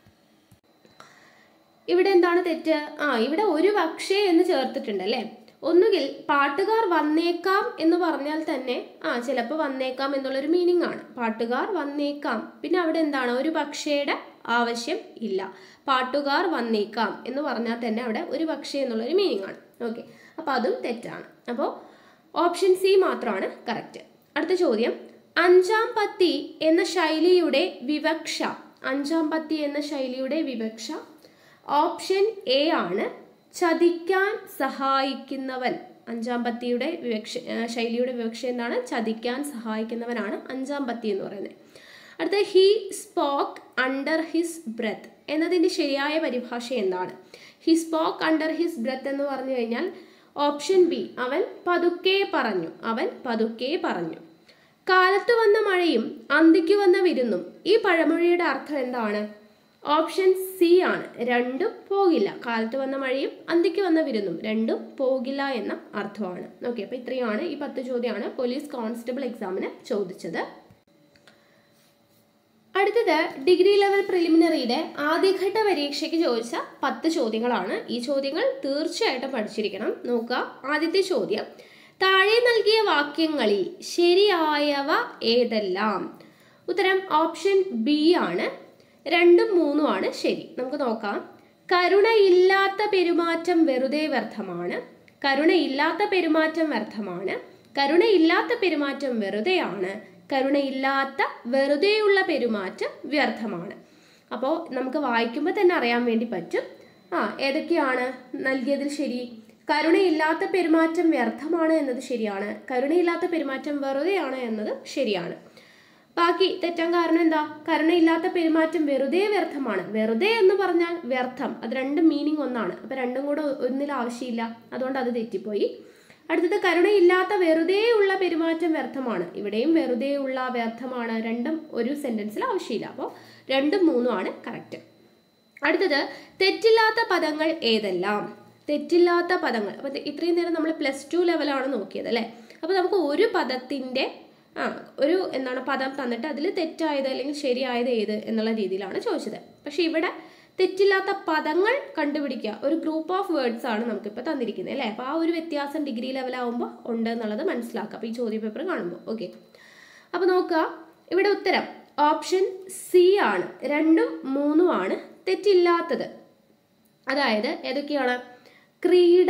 ഇവിടെ എന്താണ് തെറ്റ് ആ ഇവിടെ ഒരു പക്ഷേ എന്ന് ചേർത്തിട്ടുണ്ട് അല്ലേ ഒന്നുകിൽ പാട്ടുകാർ വന്നേക്കാം എന്ന് പറഞ്ഞാൽ തന്നെ ആ ചിലപ്പോൾ വന്നേക്കാം എന്നുള്ളൊരു മീനിങ് ആണ് പാട്ടുകാർ വന്നേക്കാം പിന്നെ അവിടെ എന്താണ് ഒരു പക്ഷേയുടെ ആവശ്യം ഇല്ല പാട്ടുകാർ വന്നേക്കാം എന്ന് പറഞ്ഞാൽ തന്നെ അവിടെ ഒരു പക്ഷേ എന്നുള്ളൊരു മീനിങ് ആണ് ഓക്കെ അപ്പോൾ അതും തെറ്റാണ് അപ്പോൾ ഓപ്ഷൻ സി മാത്രമാണ് കറക്റ്റ് അടുത്ത ചോദ്യം അഞ്ചാം പത്തി എന്ന ശൈലിയുടെ വിവക്ഷ അഞ്ചാം പത്തി എന്ന ശൈലിയുടെ വിവക്ഷ ഓപ്ഷൻ എ ആണ് ചതിക്കാൻ സഹായിക്കുന്നവൻ അഞ്ചാം പത്തിയുടെ വിവക്ഷ ആ, ശൈലിയുടെ വിവക്ഷ എന്താണ് ചതിക്കാൻ സഹായിക്കുന്നവനാണ് അഞ്ചാം പത്തി എന്ന് പറയുന്നത് അടുത്ത he spoke under his breath എന്നതിൻ്റെ ശരിയായ പരിഭാഷ എന്താണ് he spoke under his breath എന്ന് പറഞ്ഞു കഴിഞ്ഞാൽ ഓപ്ഷൻ ബി അവൻ പതുക്കെ പറഞ്ഞു അവൻ പതുക്കെ പറഞ്ഞു കാലത്ത് വന്ന മഴയും അന്തിക്ക് വന്ന വിരുന്നും ഈ പഴമൊഴിയുടെ അർത്ഥം എന്താണ് ഓപ്ഷൻ സി ആണ് രണ്ടും പോകില്ല കാലത്ത് വന്ന മഴയും അന്തിക്ക് വന്ന വിരുന്നും രണ്ടും പോകില്ല എന്ന അർത്ഥമാണ് ഓക്കെ അപ്പോൾ ഇത്രയാണ് ഈ പത്ത് ചോദ്യമാണ് പോലീസ് കോൺസ്റ്റബിൾ എക്സാമിന് ചോദിച്ചത് അടുത്തത് ഡിഗ്രി ലെവൽ പ്രിലിമിനറിയുടെ ആദ്യഘട്ട പരീക്ഷയ്ക്ക് ചോദിച്ച പത്ത് ചോദ്യങ്ങളാണ് ഈ ചോദ്യങ്ങൾ തീർച്ചയായിട്ടും പഠിച്ചിരിക്കണം നോക്കുക ആദ്യത്തെ ചോദ്യം താഴെ നൽകിയ വാക്യങ്ങളിൽ ശരിയായവ ഏതെല്ലാം ഉത്തരം ഓപ്ഷൻ ബി ആണ് രണ്ടും മൂന്നും ആണ് ശരി നമുക്ക് നോക്കാം കരുണയില്ലാത്ത പെരുമാറ്റം വെറുതെ വ്യർത്ഥമാണ് കരുണയില്ലാത്ത പെരുമാറ്റം വ്യർത്ഥമാണ് കരുണയില്ലാത്ത പെരുമാറ്റം വെറുതെയാണ് കരുണയില്ലാത്ത വെറുതെയുള്ള പെരുമാറ്റം വ്യർത്ഥമാണ് അപ്പോൾ നമുക്ക് വായിക്കുമ്പോൾ തന്നെ അറിയാൻ വേണ്ടി പറ്റും ആ ഏതൊക്കെയാണ് നൽകിയതിൽ ശരി കരുണയില്ലാത്ത പെരുമാറ്റം വ്യർത്ഥമാണ് എന്നത് ശരിയാണ് കരുണയില്ലാത്ത പെരുമാറ്റം വെറുതെയാണ് എന്നത് ശരിയാണ് ബാക്കി തെറ്റാൻ കാരണം എന്താ കരുണയില്ലാത്ത പെരുമാറ്റം വെറുതെ വ്യർത്ഥമാണ് വെറുതെ എന്ന് പറഞ്ഞാൽ വ്യർത്ഥം അത് രണ്ടും മീനിങ് ഒന്നാണ് അപ്പൊ രണ്ടും കൂടെ ഒന്നിൽ ആവശ്യമില്ല അതുകൊണ്ട് അത് തെറ്റിപ്പോയി അടുത്തത് കരുണയില്ലാത്ത വെറുതെ ഉള്ള പെരുമാറ്റം വ്യർത്ഥമാണ് ഇവിടെയും വെറുതെ ഉള്ള വ്യർത്ഥമാണ് രണ്ടും ഒരു സെന്റൻസിൽ ആവശ്യമില്ല അപ്പോൾ രണ്ടും മൂന്നും ആണ് കറക്റ്റ് അടുത്തത് തെറ്റില്ലാത്ത പദങ്ങൾ ഏതെല്ലാം തെറ്റില്ലാത്ത പദങ്ങൾ അപ്പോൾ ഇത്രയും നേരം നമ്മൾ പ്ലസ് ടു ലെവലാണ് നോക്കിയത് അല്ലേ അപ്പോൾ നമുക്ക് ഒരു പദത്തിൻ്റെ ആ ഒരു എന്താണ് പദം തന്നിട്ട് അതിൽ തെറ്റായത് അല്ലെങ്കിൽ ശരിയായത് ഏത് എന്നുള്ള രീതിയിലാണ് ചോദിച്ചത് പക്ഷെ ഇവിടെ തെറ്റില്ലാത്ത പദങ്ങൾ കണ്ടുപിടിക്കുക ഒരു ഗ്രൂപ്പ് ഓഫ് വേർഡ്സ് ആണ് നമുക്കിപ്പോൾ തന്നിരിക്കുന്നത് അല്ലേ അപ്പോൾ ആ ഒരു വ്യത്യാസം ഡിഗ്രി ലെവലാവുമ്പോൾ ഉണ്ട് എന്നുള്ളത് മനസ്സിലാക്കുക അപ്പോൾ ഈ ചോദ്യ പേപ്പർ കാണുമ്പോൾ ഓക്കെ അപ്പോൾ നോക്കുക ഇവിടെ ഉത്തരം ഓപ്ഷൻ സി ആണ് രണ്ടും മൂന്നും ആണ് തെറ്റില്ലാത്തത് അതായത് ഏതൊക്കെയാണ് ക്രീഡ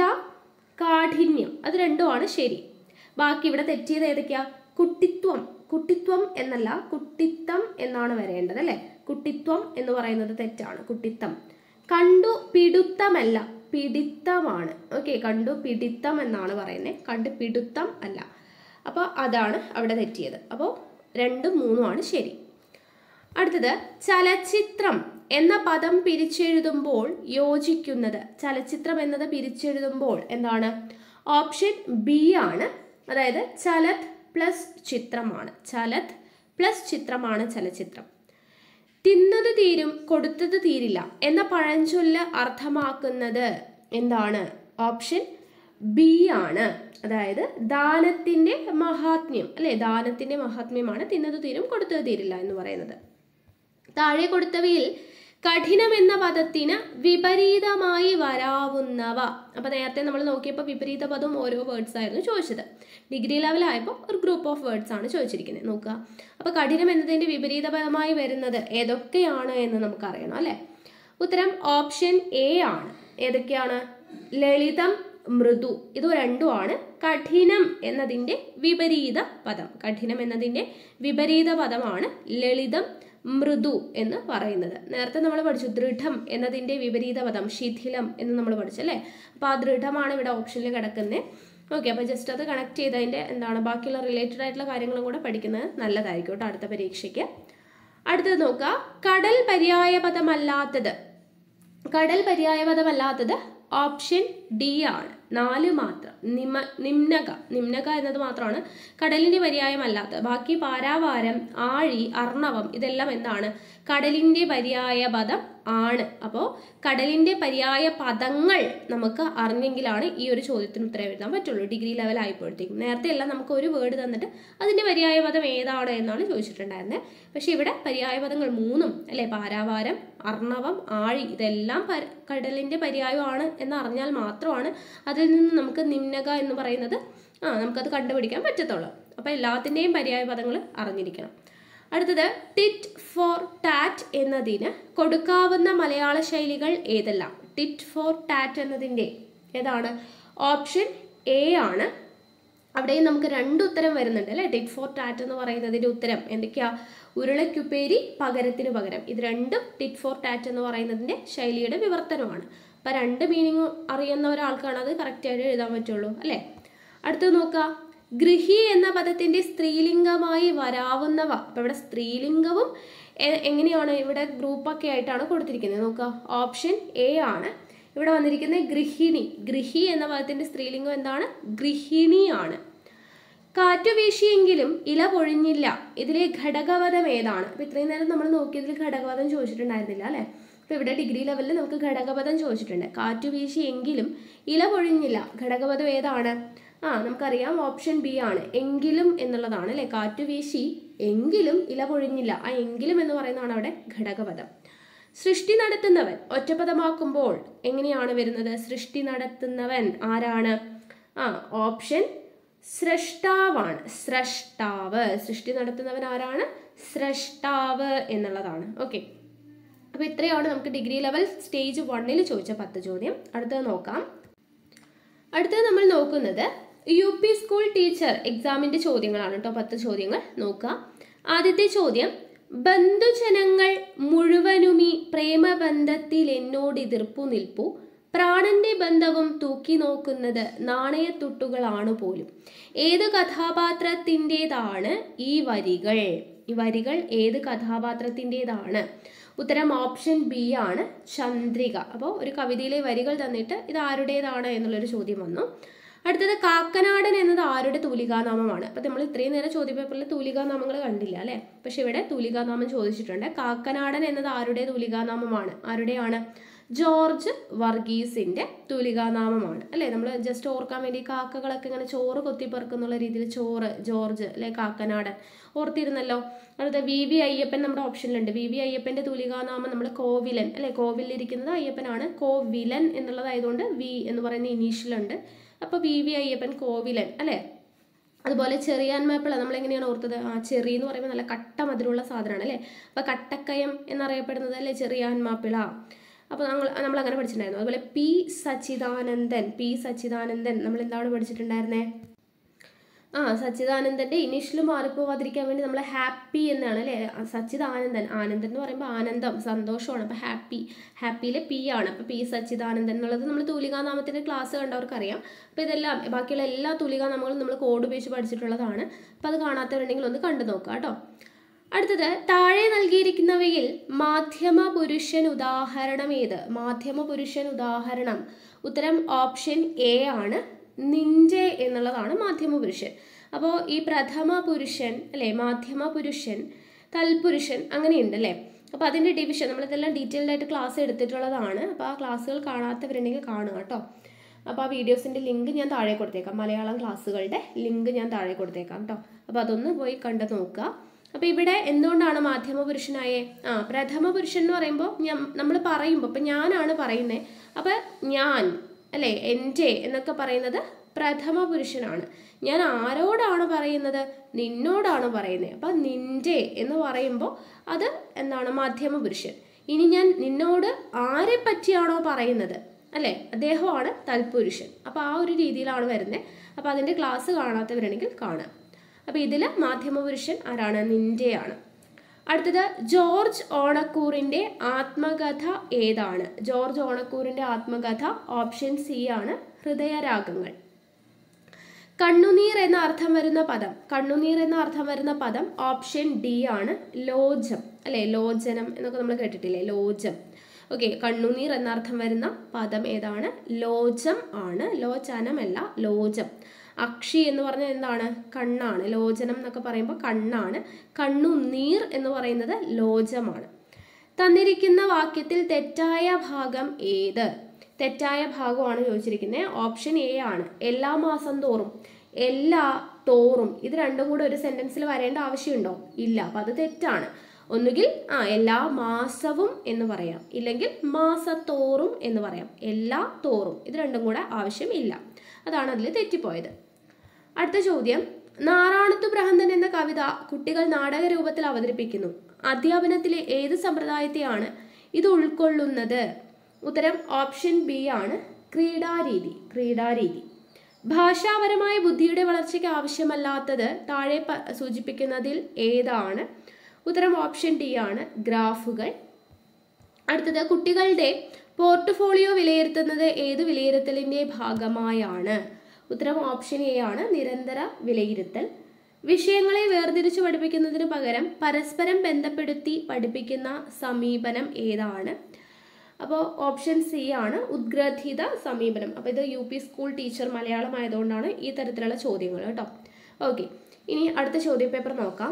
കാഠിന്യം അത് രണ്ടുമാണ് ശരി ബാക്കി ഇവിടെ തെറ്റിയത് ഏതൊക്കെയാ കുട്ടിത്വം കുട്ടിത്വം എന്നല്ല കുട്ടിത്തം എന്നാണ് വരേണ്ടത് അല്ലേ കുട്ടിത്വം എന്ന് പറയുന്നത് തെറ്റാണ് കുട്ടിത്തം കണ്ടു പിടുത്തമല്ല പിടിത്തമാണ് ഓക്കെ കണ്ടു പിടിത്തം എന്നാണ് പറയുന്നത് കണ്ടു പിടുത്തം അല്ല അപ്പോൾ അതാണ് അവിടെ തെറ്റിയത് അപ്പോൾ രണ്ടും മൂന്നുമാണ് ശരി അടുത്തത് ചലച്ചിത്രം എന്ന പദം പിരിച്ചെഴുതുമ്പോൾ യോജിക്കുന്നത് ചലച്ചിത്രം എന്നത് പിരിച്ചെഴുതുമ്പോൾ എന്താണ് ഓപ്ഷൻ ബി ആണ് അതായത് ചലത് പ്ലസ് ചിത്രമാണ് ചലത് പ്ലസ് ചിത്രമാണ് ചലച്ചിത്രം തിന്നത് തീരും കൊടുത്തത് തീരില്ല എന്ന പഴഞ്ചൊല്ല് അർത്ഥമാക്കുന്നത് എന്താണ് ഓപ്ഷൻ ബി ആണ് അതായത് ദാനത്തിന്റെ മഹാത്മ്യം അല്ലെ ദാനത്തിന്റെ മഹാത്മ്യമാണ് തിന്നത് തീരും കൊടുത്തത് തീരില്ല എന്ന് പറയുന്നത് താഴെ കൊടുത്തവയിൽ കഠിനം എന്ന പദത്തിന് വിപരീതമായി വരാവുന്നവ അപ്പൊ നേരത്തെ നമ്മൾ നോക്കിയപ്പോൾ വിപരീത പദം ഓരോ വേർഡ്സ് ആയിരുന്നു ചോദിച്ചത് ഡിഗ്രി ലെവലായപ്പോൾ ഒരു ഗ്രൂപ്പ് ഓഫ് വേർഡ്സ് ആണ് ചോദിച്ചിരിക്കുന്നത് നോക്കുക അപ്പൊ കഠിനം എന്നതിന്റെ വിപരീത പദമായി വരുന്നത് ഏതൊക്കെയാണ് എന്ന് നമുക്കറിയണം അല്ലെ ഉത്തരം ഓപ്ഷൻ എ ആണ് ഏതൊക്കെയാണ് ലളിതം മൃദു ഇത് രണ്ടുമാണ് കഠിനം എന്നതിന്റെ വിപരീത പദം കഠിനം എന്നതിന്റെ വിപരീത പദമാണ് ലളിതം മൃദു എന്ന് പറയുന്നത് നേരത്തെ നമ്മൾ പഠിച്ചു ദൃഢം എന്നതിന്റെ വിപരീത പദം ശിഥിലം എന്ന് നമ്മൾ പഠിച്ചു അല്ലേ അപ്പോൾ ആ ദൃഢമാണ് ഇവിടെ ഓപ്ഷനിൽ കിടക്കുന്നത് ഓക്കെ അപ്പോൾ ജസ്റ്റ് അത് കണക്ട് ചെയ്തതിൻ്റെ എന്താണ് ബാക്കിയുള്ള റിലേറ്റഡ് ആയിട്ടുള്ള കാര്യങ്ങളും കൂടെ പഠിക്കുന്നത് നല്ലതായിരിക്കും കേട്ടോ അടുത്ത പരീക്ഷയ്ക്ക് അടുത്തത് നോക്കുക കടൽ പര്യായ പദമല്ലാത്തത് കടൽ പര്യായ പദമല്ലാത്തത് ഓപ്ഷൻ ഡി ആണ് നാല് മാത്രം നിമ നിമ്നക നിമ്നക എന്നത് മാത്രമാണ് കടലിന്റെ പര്യായമല്ലാത്തത് ബാക്കി പാരാവാരം ആഴി അർണവം ഇതെല്ലാം എന്താണ് കടലിന്റെ പര്യായ പദം ആണ് അപ്പോൾ കടലിന്റെ പര്യായ പദങ്ങൾ നമുക്ക് അറിഞ്ഞെങ്കിലാണ് ഈ ഒരു ചോദ്യത്തിന് ഉത്തരം എഴുതാൻ പറ്റുള്ളൂ ഡിഗ്രി ലെവൽ ആയപ്പോഴത്തേക്കും നേരത്തെ എല്ലാം നമുക്ക് ഒരു വേർഡ് തന്നിട്ട് അതിന്റെ പര്യായ പദം ഏതാണ് എന്നാണ് ചോദിച്ചിട്ടുണ്ടായിരുന്നത് പക്ഷെ ഇവിടെ പര്യായ പദങ്ങൾ മൂന്നും അല്ലെ പാരാവാരം അർണവം ആഴി ഇതെല്ലാം പര- കടലിന്റെ പര്യായമാണ് എന്ന് അറിഞ്ഞാൽ മാത്രമാണ് അതിൽ നിന്ന് നമുക്ക് നിമ്നക എന്ന് പറയുന്നത് ആ നമുക്കത് കണ്ടുപിടിക്കാൻ പറ്റത്തുള്ളൂ അപ്പോൾ എല്ലാത്തിൻ്റെയും പര്യായ പദങ്ങൾ അറിഞ്ഞിരിക്കണം അടുത്തത് ടിറ്റ് ഫോർ ടാറ്റ് എന്നതിന് കൊടുക്കാവുന്ന മലയാള ശൈലികൾ ഏതെല്ലാം ടിറ്റ് ഫോർ ടാറ്റ് എന്നതിൻ്റെ ഏതാണ് ഓപ്ഷൻ എ ആണ് അവിടെയും നമുക്ക് രണ്ട് ഉത്തരം വരുന്നുണ്ട് അല്ലേ ടിറ്റ് ഫോർ ടാറ്റ് എന്ന് പറയുന്നതിന്റെ ഉത്തരം എന്തൊക്കെയാ ഉരുളക്കുപ്പേരി പകരത്തിന് പകരം ഇത് രണ്ടും ടിറ്റ് ഫോർ ടാറ്റ് എന്ന് പറയുന്നതിന്റെ ശൈലിയുടെ വിവർത്തനമാണ് അപ്പൊ രണ്ട് മീനിങ് അറിയുന്ന ഒരാൾക്കാണ് അത് കറക്റ്റ് ആയിട്ട് എഴുതാൻ പറ്റുള്ളൂ അല്ലേ അടുത്തത് നോക്കുക ഗൃഹി എന്ന പദത്തിന്റെ സ്ത്രീലിംഗമായി വരാവുന്നവ അപ്പൊ ഇവിടെ സ്ത്രീലിംഗവും എ- എങ്ങനെയാണ് ഇവിടെ ഗ്രൂപ്പൊക്കെ ആയിട്ടാണ് കൊടുത്തിരിക്കുന്നത് നോക്കുക ഓപ്ഷൻ എ ആണ് ഇവിടെ വന്നിരിക്കുന്നത് ഗൃഹിണി ഗൃഹി എന്ന പദത്തിന്റെ സ്ത്രീലിംഗം എന്താണ് ഗൃഹിണിയാണ് കാറ്റു വീശിയെങ്കിലും ഇല പൊഴിഞ്ഞില്ല ഇതിലെ ഘടകപദം ഏതാണ് അപ്പൊ ഇത്രയും നേരം നമ്മൾ നോക്കിയതിൽ ഘടകപദം ചോദിച്ചിട്ടുണ്ടായിരുന്നില്ല അല്ലെ അപ്പൊ ഇവിടെ ഡിഗ്രി ലെവലിൽ നമുക്ക് ഘടകപദം ചോദിച്ചിട്ടുണ്ട് കാറ്റു വീശിയെങ്കിലും ഇല പൊഴിഞ്ഞില്ല ഘടകപദം ഏതാണ് ആ നമുക്കറിയാം ഓപ്ഷൻ ബി ആണ് എങ്കിലും എന്നുള്ളതാണ് അല്ലെ കാറ്റു വീശി എങ്കിലും ഇല പൊഴിഞ്ഞില്ല ആ എങ്കിലും എന്ന് പറയുന്നതാണ് അവിടെ ഘടകപദം സൃഷ്ടി നടത്തുന്നവൻ ഒറ്റപദമാക്കുമ്പോൾ എങ്ങനെയാണ് വരുന്നത് സൃഷ്ടി നടത്തുന്നവൻ ആരാണ് ആ ഓപ്ഷൻ സ്രഷ്ടാവാണ് സ്രഷ്ടാവ് സൃഷ്ടി നടത്തുന്നവൻ ആരാണ് സ്രഷ്ടാവ് എന്നുള്ളതാണ് ഓക്കെ അപ്പൊ ഇത്രയാണ് നമുക്ക് ഡിഗ്രി ലെവൽ സ്റ്റേജ് വണ്ണിൽ ചോദിച്ച പത്ത് ചോദ്യം അടുത്തത് നോക്കാം അടുത്തത് നമ്മൾ നോക്കുന്നത് യു പി സ്കൂൾ ടീച്ചർ എക്സാമിന്റെ ചോദ്യങ്ങളാണ് കേട്ടോ പത്ത് ചോദ്യങ്ങൾ നോക്കുക ആദ്യത്തെ ചോദ്യം ബന്ധുജനങ്ങൾ മുഴുവനുമീ പ്രേമബന്ധത്തിൽ എന്നോട് എതിർപ്പു നിൽപ്പു പ്രാണന്റെ ബന്ധവും തൂക്കി നോക്കുന്നത് നാണയത്തുട്ടുകളാണ് പോലും ഏത് കഥാപാത്രത്തിൻ്റെതാണ് ഈ വരികൾ ഈ വരികൾ ഏത് കഥാപാത്രത്തിൻ്റെതാണ് ഉത്തരം ഓപ്ഷൻ ബി ആണ് ചന്ദ്രിക അപ്പോൾ ഒരു കവിതയിലെ വരികൾ തന്നിട്ട് ഇത് ആരുടേതാണ് എന്നുള്ളൊരു ചോദ്യം വന്നു അടുത്തത് കാക്കനാടൻ എന്നത് ആരുടെ തൂലികാനാമമാണ് അപ്പൊ നമ്മൾ ഇത്രയും നേരം ചോദ്യപേപ്പറിൽ തൂലികാനാമങ്ങൾ കണ്ടില്ല അല്ലെ പക്ഷെ ഇവിടെ തൂലികാനാമം ചോദിച്ചിട്ടുണ്ട് കാക്കനാടൻ എന്നത് ആരുടെ തൂലികാനാമമാണ് ആരുടെയാണ് ജോർജ് വർഗീസിന്റെ തൂലികാനാമമാണ് അല്ലെ നമ്മൾ ജസ്റ്റ് ഓർക്കാൻ വേണ്ടി കാക്കകളൊക്കെ ഇങ്ങനെ ചോറ് കൊത്തിപ്പറക്കുന്നുള്ള രീതിയിൽ ചോറ് ജോർജ് അല്ലെ കാക്കനാടൻ ഓർത്തിരുന്നല്ലോ അടുത്ത വി വി അയ്യപ്പൻ നമ്മുടെ ഓപ്ഷനിലുണ്ട് വി വി അയ്യപ്പന്റെ തൂലികാനാമം നമ്മൾ കോവിലൻ അല്ലെ കോവിലിരിക്കുന്നത് അയ്യപ്പനാണ് കോവിലൻ എന്നുള്ളതായതുകൊണ്ട് വി എന്ന് പറയുന്ന ഇനീഷ്യലുണ്ട് അപ്പോൾ വി വി അയ്യപ്പൻ കോവിലൻ അല്ലേ അതുപോലെ ചെറിയാൻ മാപ്പിള നമ്മൾ എങ്ങനെയാണ് ഓർത്തത് ആ ചെറി എന്ന് പറയുമ്പോൾ നല്ല കട്ട മധുരമുള്ള സാധനമാണ് അല്ലേ അപ്പൊ കട്ടക്കയം എന്നറിയപ്പെടുന്നത് അല്ലേ ചെറിയാൻ മാപ്പിള അപ്പോൾ നമ്മൾ നമ്മൾ അങ്ങനെ പഠിച്ചിട്ടുണ്ടായിരുന്നു അതുപോലെ പി സച്ചിദാനന്ദൻ പി സച്ചിദാനന്ദൻ നമ്മൾ എന്താണ് പഠിച്ചിട്ടുണ്ടായിരുന്നേ ആ സച്ചിദാനന്ദന്റെ ഇനീഷ്യൽ മാറിപ്പോവാതിരിക്കാൻ വേണ്ടി നമ്മൾ ഹാപ്പി എന്നാണ് അല്ലേ ആ, സച്ചിദാനന്ദൻ ആനന്ദൻ എന്ന് പറയുമ്പോൾ ആനന്ദം സന്തോഷമാണ് അപ്പോൾ ഹാപ്പി ഹാപ്പിയിലെ പി ആണ് അപ്പോൾ പി സച്ചിദാനന്ദൻ എന്നുള്ളത് നമ്മൾ തൂലികാനാമത്തിന്റെ ക്ലാസ് കണ്ടവർക്കറിയാം അപ്പോൾ ഇതെല്ലാം ബാക്കിയുള്ള എല്ലാ തൂലികാനാമങ്ങളും നമ്മൾ കോഡ് ഉപയോഗിച്ച് പഠിച്ചിട്ടുള്ളതാണ് അപ്പോൾ അത് കാണാത്തവരുണ്ടെങ്കിൽ ഒന്ന് കണ്ടു നോക്കുക കേട്ടോ അടുത്തത് താഴെ നൽകിയിരിക്കുന്നവയിൽ മാധ്യമ പുരുഷൻ ഉദാഹരണം ഏത് മാധ്യമ പുരുഷൻ ഉദാഹരണം ഉത്തരം ഓപ്ഷൻ എ ആണ് നിഞ്ചെ എന്നുള്ളതാണ് മാധ്യമ പുരുഷൻ അപ്പോൾ ഈ പ്രഥമ പുരുഷൻ അല്ലേ മാധ്യമ പുരുഷൻ തൽപുരുഷൻ അങ്ങനെയുണ്ട് അല്ലേ അപ്പോൾ അതിൻ്റെ ഡിവിഷൻ നമ്മളിതെല്ലാം ഡീറ്റെയിൽഡ് ആയിട്ട് ക്ലാസ് എടുത്തിട്ടുള്ളതാണ് അപ്പോൾ ആ ക്ലാസ്സുകൾ കാണാത്തവരുണ്ടെങ്കിൽ കാണുക കേട്ടോ അപ്പോൾ ആ വീഡിയോസിൻ്റെ ലിങ്ക് ഞാൻ താഴെ കൊടുത്തേക്കാം മലയാളം ക്ലാസ്സുകളുടെ ലിങ്ക് ഞാൻ താഴെ കൊടുത്തേക്കാം കേട്ടോ അപ്പോൾ അതൊന്ന് പോയി കണ്ടു നോക്കുക അപ്പോൾ ഇവിടെ എന്തുകൊണ്ടാണ് മാധ്യമ പുരുഷനായേ ആ പ്രഥമ പുരുഷൻ എന്ന് പറയുമ്പോൾ ഞാൻ നമ്മൾ പറയുമ്പോൾ ഇപ്പം ഞാനാണ് പറയുന്നത് അപ്പോൾ ഞാൻ അല്ലേ എൻ്റെ എന്നൊക്കെ പറയുന്നത് പ്രഥമ പുരുഷനാണ് ഞാൻ ആരോടാണ് പറയുന്നത് നിന്നോടാണ് പറയുന്നത് അപ്പം നിൻ്റെ എന്ന് പറയുമ്പോൾ അത് എന്താണ് മാധ്യമ പുരുഷൻ ഇനി ഞാൻ നിന്നോട് ആരെ പറ്റിയാണോ പറയുന്നത് അല്ലേ അദ്ദേഹമാണ് തൽപുരുഷൻ അപ്പോൾ ആ ഒരു രീതിയിലാണ് വരുന്നത് അപ്പോൾ അതിൻ്റെ ക്ലാസ് കാണാത്തവരാണെങ്കിൽ കാണാം അപ്പോൾ ഇതിൽ മാധ്യമപുരുഷൻ ആരാണ് നിൻ്റെയാണ് അടുത്തത് ജോർജ് ഓണക്കൂറിൻ്റെ ആത്മകഥ ഏതാണ് ജോർജ് ഓണക്കൂറിൻ്റെ ആത്മകഥ ഓപ്ഷൻ സി ആണ് ഹൃദയരാഗങ്ങൾ കണ്ണുനീർ എന്ന അർത്ഥം വരുന്ന പദം കണ്ണുനീർ എന്ന അർത്ഥം വരുന്ന പദം ഓപ്ഷൻ ഡി ആണ് ലോജം അല്ലെ ലോചനം എന്നൊക്കെ നമ്മൾ കേട്ടിട്ടില്ലേ ലോജം ഓക്കെ കണ്ണുനീർ എന്ന അർത്ഥം വരുന്ന പദം ഏതാണ് ലോജം ആണ് ലോചനമല്ല ലോജം അക്ഷി എന്ന് പറഞ്ഞാൽ എന്താണ് കണ്ണാണ് ലോചനം എന്നൊക്കെ പറയുമ്പോൾ കണ്ണാണ് കണ്ണുനീർ എന്ന് പറയുന്നത് ലോജമാണ് തന്നിരിക്കുന്ന വാക്യത്തിൽ തെറ്റായ ഭാഗം ഏത് തെറ്റായ ഭാഗമാണ് ചോദിച്ചിരിക്കുന്നത് ഓപ്ഷൻ എ ആണ് എല്ലാ മാസം തോറും എല്ലാ തോറും ഇത് രണ്ടും കൂടെ ഒരു സെന്റൻസിൽ വരേണ്ട ആവശ്യമുണ്ടോ ഇല്ല അപ്പം അത് തെറ്റാണ് ഒന്നുകിൽ ആ എല്ലാ മാസവും എന്ന് പറയാം ഇല്ലെങ്കിൽ മാസത്തോറും എന്ന് പറയാം എല്ലാ തോറും ഇത് രണ്ടും കൂടെ ആവശ്യം ഇല്ല അതാണ് അതിൽ തെറ്റിപ്പോയത് അടുത്ത ചോദ്യം നാറാണത്തു ബ്രഹന്തൻ എന്ന കവിത കുട്ടികൾ നാടക രൂപത്തിൽ അവതരിപ്പിക്കുന്നു അധ്യാപനത്തിലെ ഏത് സമ്പ്രദായത്തെയാണ് ഇത് ഉൾക്കൊള്ളുന്നത് ഉത്തരം ഓപ്ഷൻ ബി ആണ് ക്രീഡാരീതി ക്രീഡാരീതി ഭാഷാപരമായ ബുദ്ധിയുടെ വളർച്ചയ്ക്ക് ആവശ്യമല്ലാത്തത് താഴെ പ- സൂചിപ്പിക്കുന്നതിൽ ഏതാണ് ഉത്തരം ഓപ്ഷൻ ഡി ആണ് ഗ്രാഫുകൾ അടുത്തത് കുട്ടികളുടെ പോർട്ട്ഫോളിയോ വിലയിരുത്തുന്നത് ഏത് വിലയിരുത്തലിൻ്റെ ഭാഗമായാണ് ഉത്തരം ഓപ്ഷൻ എ ആണ് നിരന്തര വിലയിരുത്തൽ വിഷയങ്ങളെ വേർതിരിച്ച് പഠിപ്പിക്കുന്നതിന് പകരം പരസ്പരം ബന്ധപ്പെടുത്തി പഠിപ്പിക്കുന്ന സമീപനം ഏതാണ് അപ്പോൾ ഓപ്ഷൻ സി ആണ് ഉദ്ഗ്രഥിത സമീപനം അപ്പോൾ ഇത് U P school teacher Malayalam ആയതുകൊണ്ടാണ് ഈ തരത്തിലുള്ള ചോദ്യങ്ങൾ കേട്ടോ ഓക്കെ ഇനി അടുത്ത ചോദ്യ പേപ്പർ നോക്കാം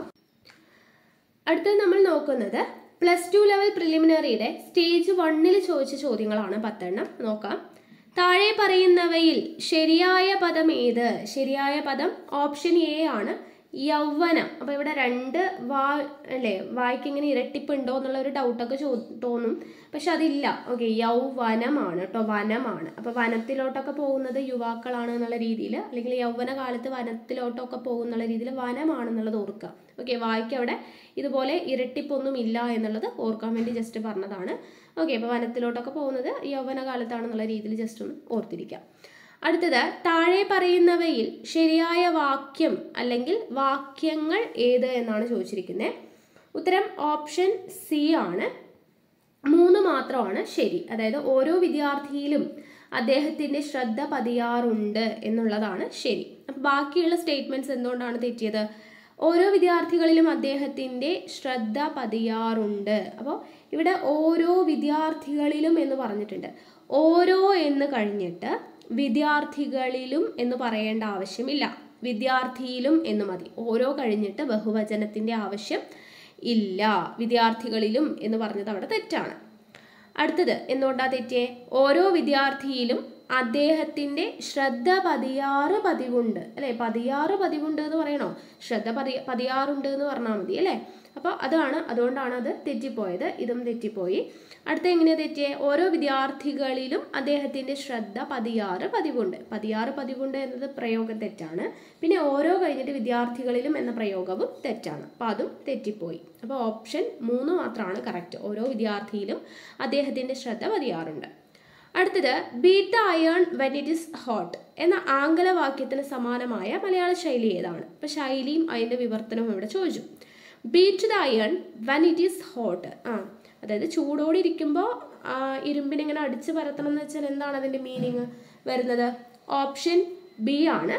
അടുത്തത് നമ്മൾ നോക്കുന്നത് പ്ലസ് ടു ലെവൽ പ്രിലിമിനറിയുടെ സ്റ്റേജ് വണ്ണിൽ ചോദിച്ച ചോദ്യങ്ങളാണ് പത്തെണ്ണം നോക്കാം താഴെ പറയുന്നവയിൽ ശരിയായ പദം ഏത് ശരിയായ പദം ഓപ്ഷൻ എ ആണ് യൗവനം അപ്പോൾ ഇവിടെ രണ്ട് വാ അല്ലേ വായിക്ക് ഇങ്ങനെ ഇരട്ടിപ്പുണ്ടോ എന്നുള്ള ഒരു ഡൗട്ടൊക്കെ ചോ തോന്നും പക്ഷെ അതില്ല ഓക്കെ യൗവനമാണ് കേട്ടോ വനമാണ് അപ്പോൾ വനത്തിലോട്ടൊക്കെ പോകുന്നത് യുവാക്കളാണ് എന്നുള്ള രീതിയിൽ അല്ലെങ്കിൽ യൗവന കാലത്ത് വനത്തിലോട്ടൊക്കെ പോകുന്നുള്ള രീതിയിൽ വനമാണെന്നുള്ളത് ഓർക്കുക ഓക്കെ വായിക്ക് അവിടെ ഇതുപോലെ ഇരട്ടിപ്പൊന്നും ഇല്ല എന്നുള്ളത് ഓർക്കാൻ വേണ്ടി ജസ്റ്റ് പറഞ്ഞതാണ് ഓക്കെ അപ്പോൾ വനത്തിലോട്ടൊക്കെ പോകുന്നത് യൗവന കാലത്താണെന്നുള്ള രീതിയിൽ ജസ്റ്റ് ഒന്ന് ഓർത്തിരിക്കാം അടുത്തത് താഴെ പറയുന്നവയിൽ ശരിയായ വാക്യം അല്ലെങ്കിൽ വാക്യങ്ങൾ ഏത് എന്നാണ് ചോദിച്ചിരിക്കുന്നത് ഉത്തരം ഓപ്ഷൻ സി ആണ് മൂന്ന് മാത്രമാണ് ശരി അതായത് ഓരോ വിദ്യാർത്ഥിയിലും അദ്ദേഹത്തിൻ്റെ ശ്രദ്ധ പതിയാറുണ്ട് എന്നുള്ളതാണ് ശരി അപ്പം ബാക്കിയുള്ള സ്റ്റേറ്റ്മെൻറ്റ്സ് എന്തുകൊണ്ടാണ് തെറ്റിയത് ഓരോ വിദ്യാർത്ഥികളിലും അദ്ദേഹത്തിൻ്റെ ശ്രദ്ധ പതിയാറുണ്ട് അപ്പോൾ ഇവിടെ ഓരോ വിദ്യാർത്ഥികളിലും എന്ന് പറഞ്ഞിട്ടുണ്ട് ഓരോ എന്ന് കഴിഞ്ഞിട്ട് വിദ്യാർത്ഥികളിലും എന്ന് പറയേണ്ട ആവശ്യമില്ല വിദ്യാർത്ഥിയിലും എന്ന് മതി ഓരോ കഴിഞ്ഞിട്ട് ബഹുവചനത്തിൻ്റെ ആവശ്യം ഇല്ല വിദ്യാർത്ഥികളിലും എന്ന് പറഞ്ഞത് അവിടെ തെറ്റാണ് അടുത്തത് എന്തുകൊണ്ടാ തെറ്റിയേ ഓരോ വിദ്യാർത്ഥിയിലും അദ്ദേഹത്തിൻ്റെ ശ്രദ്ധ പതിയാറ് പതിവുണ്ട് അല്ലേ പതിയാറ് പതിവുണ്ട് എന്ന് പറയണോ ശ്രദ്ധ പതി പതിയാറുണ്ട് എന്ന് പറഞ്ഞാൽ മതി അല്ലേ അപ്പോൾ അതാണ് അതുകൊണ്ടാണ് അത് തെറ്റിപ്പോയത് ഇതും തെറ്റിപ്പോയി അടുത്ത എങ്ങനെയാ തെറ്റിയേ ഓരോ വിദ്യാർത്ഥികളിലും അദ്ദേഹത്തിൻ്റെ ശ്രദ്ധ പതിയാറ് പതിവുണ്ട് പതിയാറ് പതിവുണ്ട് എന്നത് പ്രയോഗം തെറ്റാണ് പിന്നെ ഓരോ കഴിഞ്ഞിട്ട് വിദ്യാർത്ഥികളിലും എന്ന പ്രയോഗവും തെറ്റാണ് അപ്പോൾ അതും തെറ്റിപ്പോയി അപ്പോൾ ഓപ്ഷൻ മൂന്ന് മാത്രമാണ് കറക്റ്റ് ഓരോ വിദ്യാർത്ഥിയിലും അദ്ദേഹത്തിൻ്റെ ശ്രദ്ധ പതിയാറുണ്ട് അടുത്തത് beat the iron when it is hot എന്ന ആംഗല വാക്യത്തിന് സമാനമായ മലയാള ശൈലി ഏതാണ് അപ്പോൾ ശൈലിയും അതിൻ്റെ വിവർത്തനവും ഇവിടെ ചോദിച്ചു beat the iron when it is hot ആ അതായത് ചൂടോടെ ഇരിക്കുമ്പോൾ ഇരുമ്പിനിങ്ങനെ അടിച്ച് പരത്തണം എന്ന് വെച്ചാൽ എന്താണ് അതിൻ്റെ മീനിങ് വരുന്നത് ഓപ്ഷൻ ബി ആണ്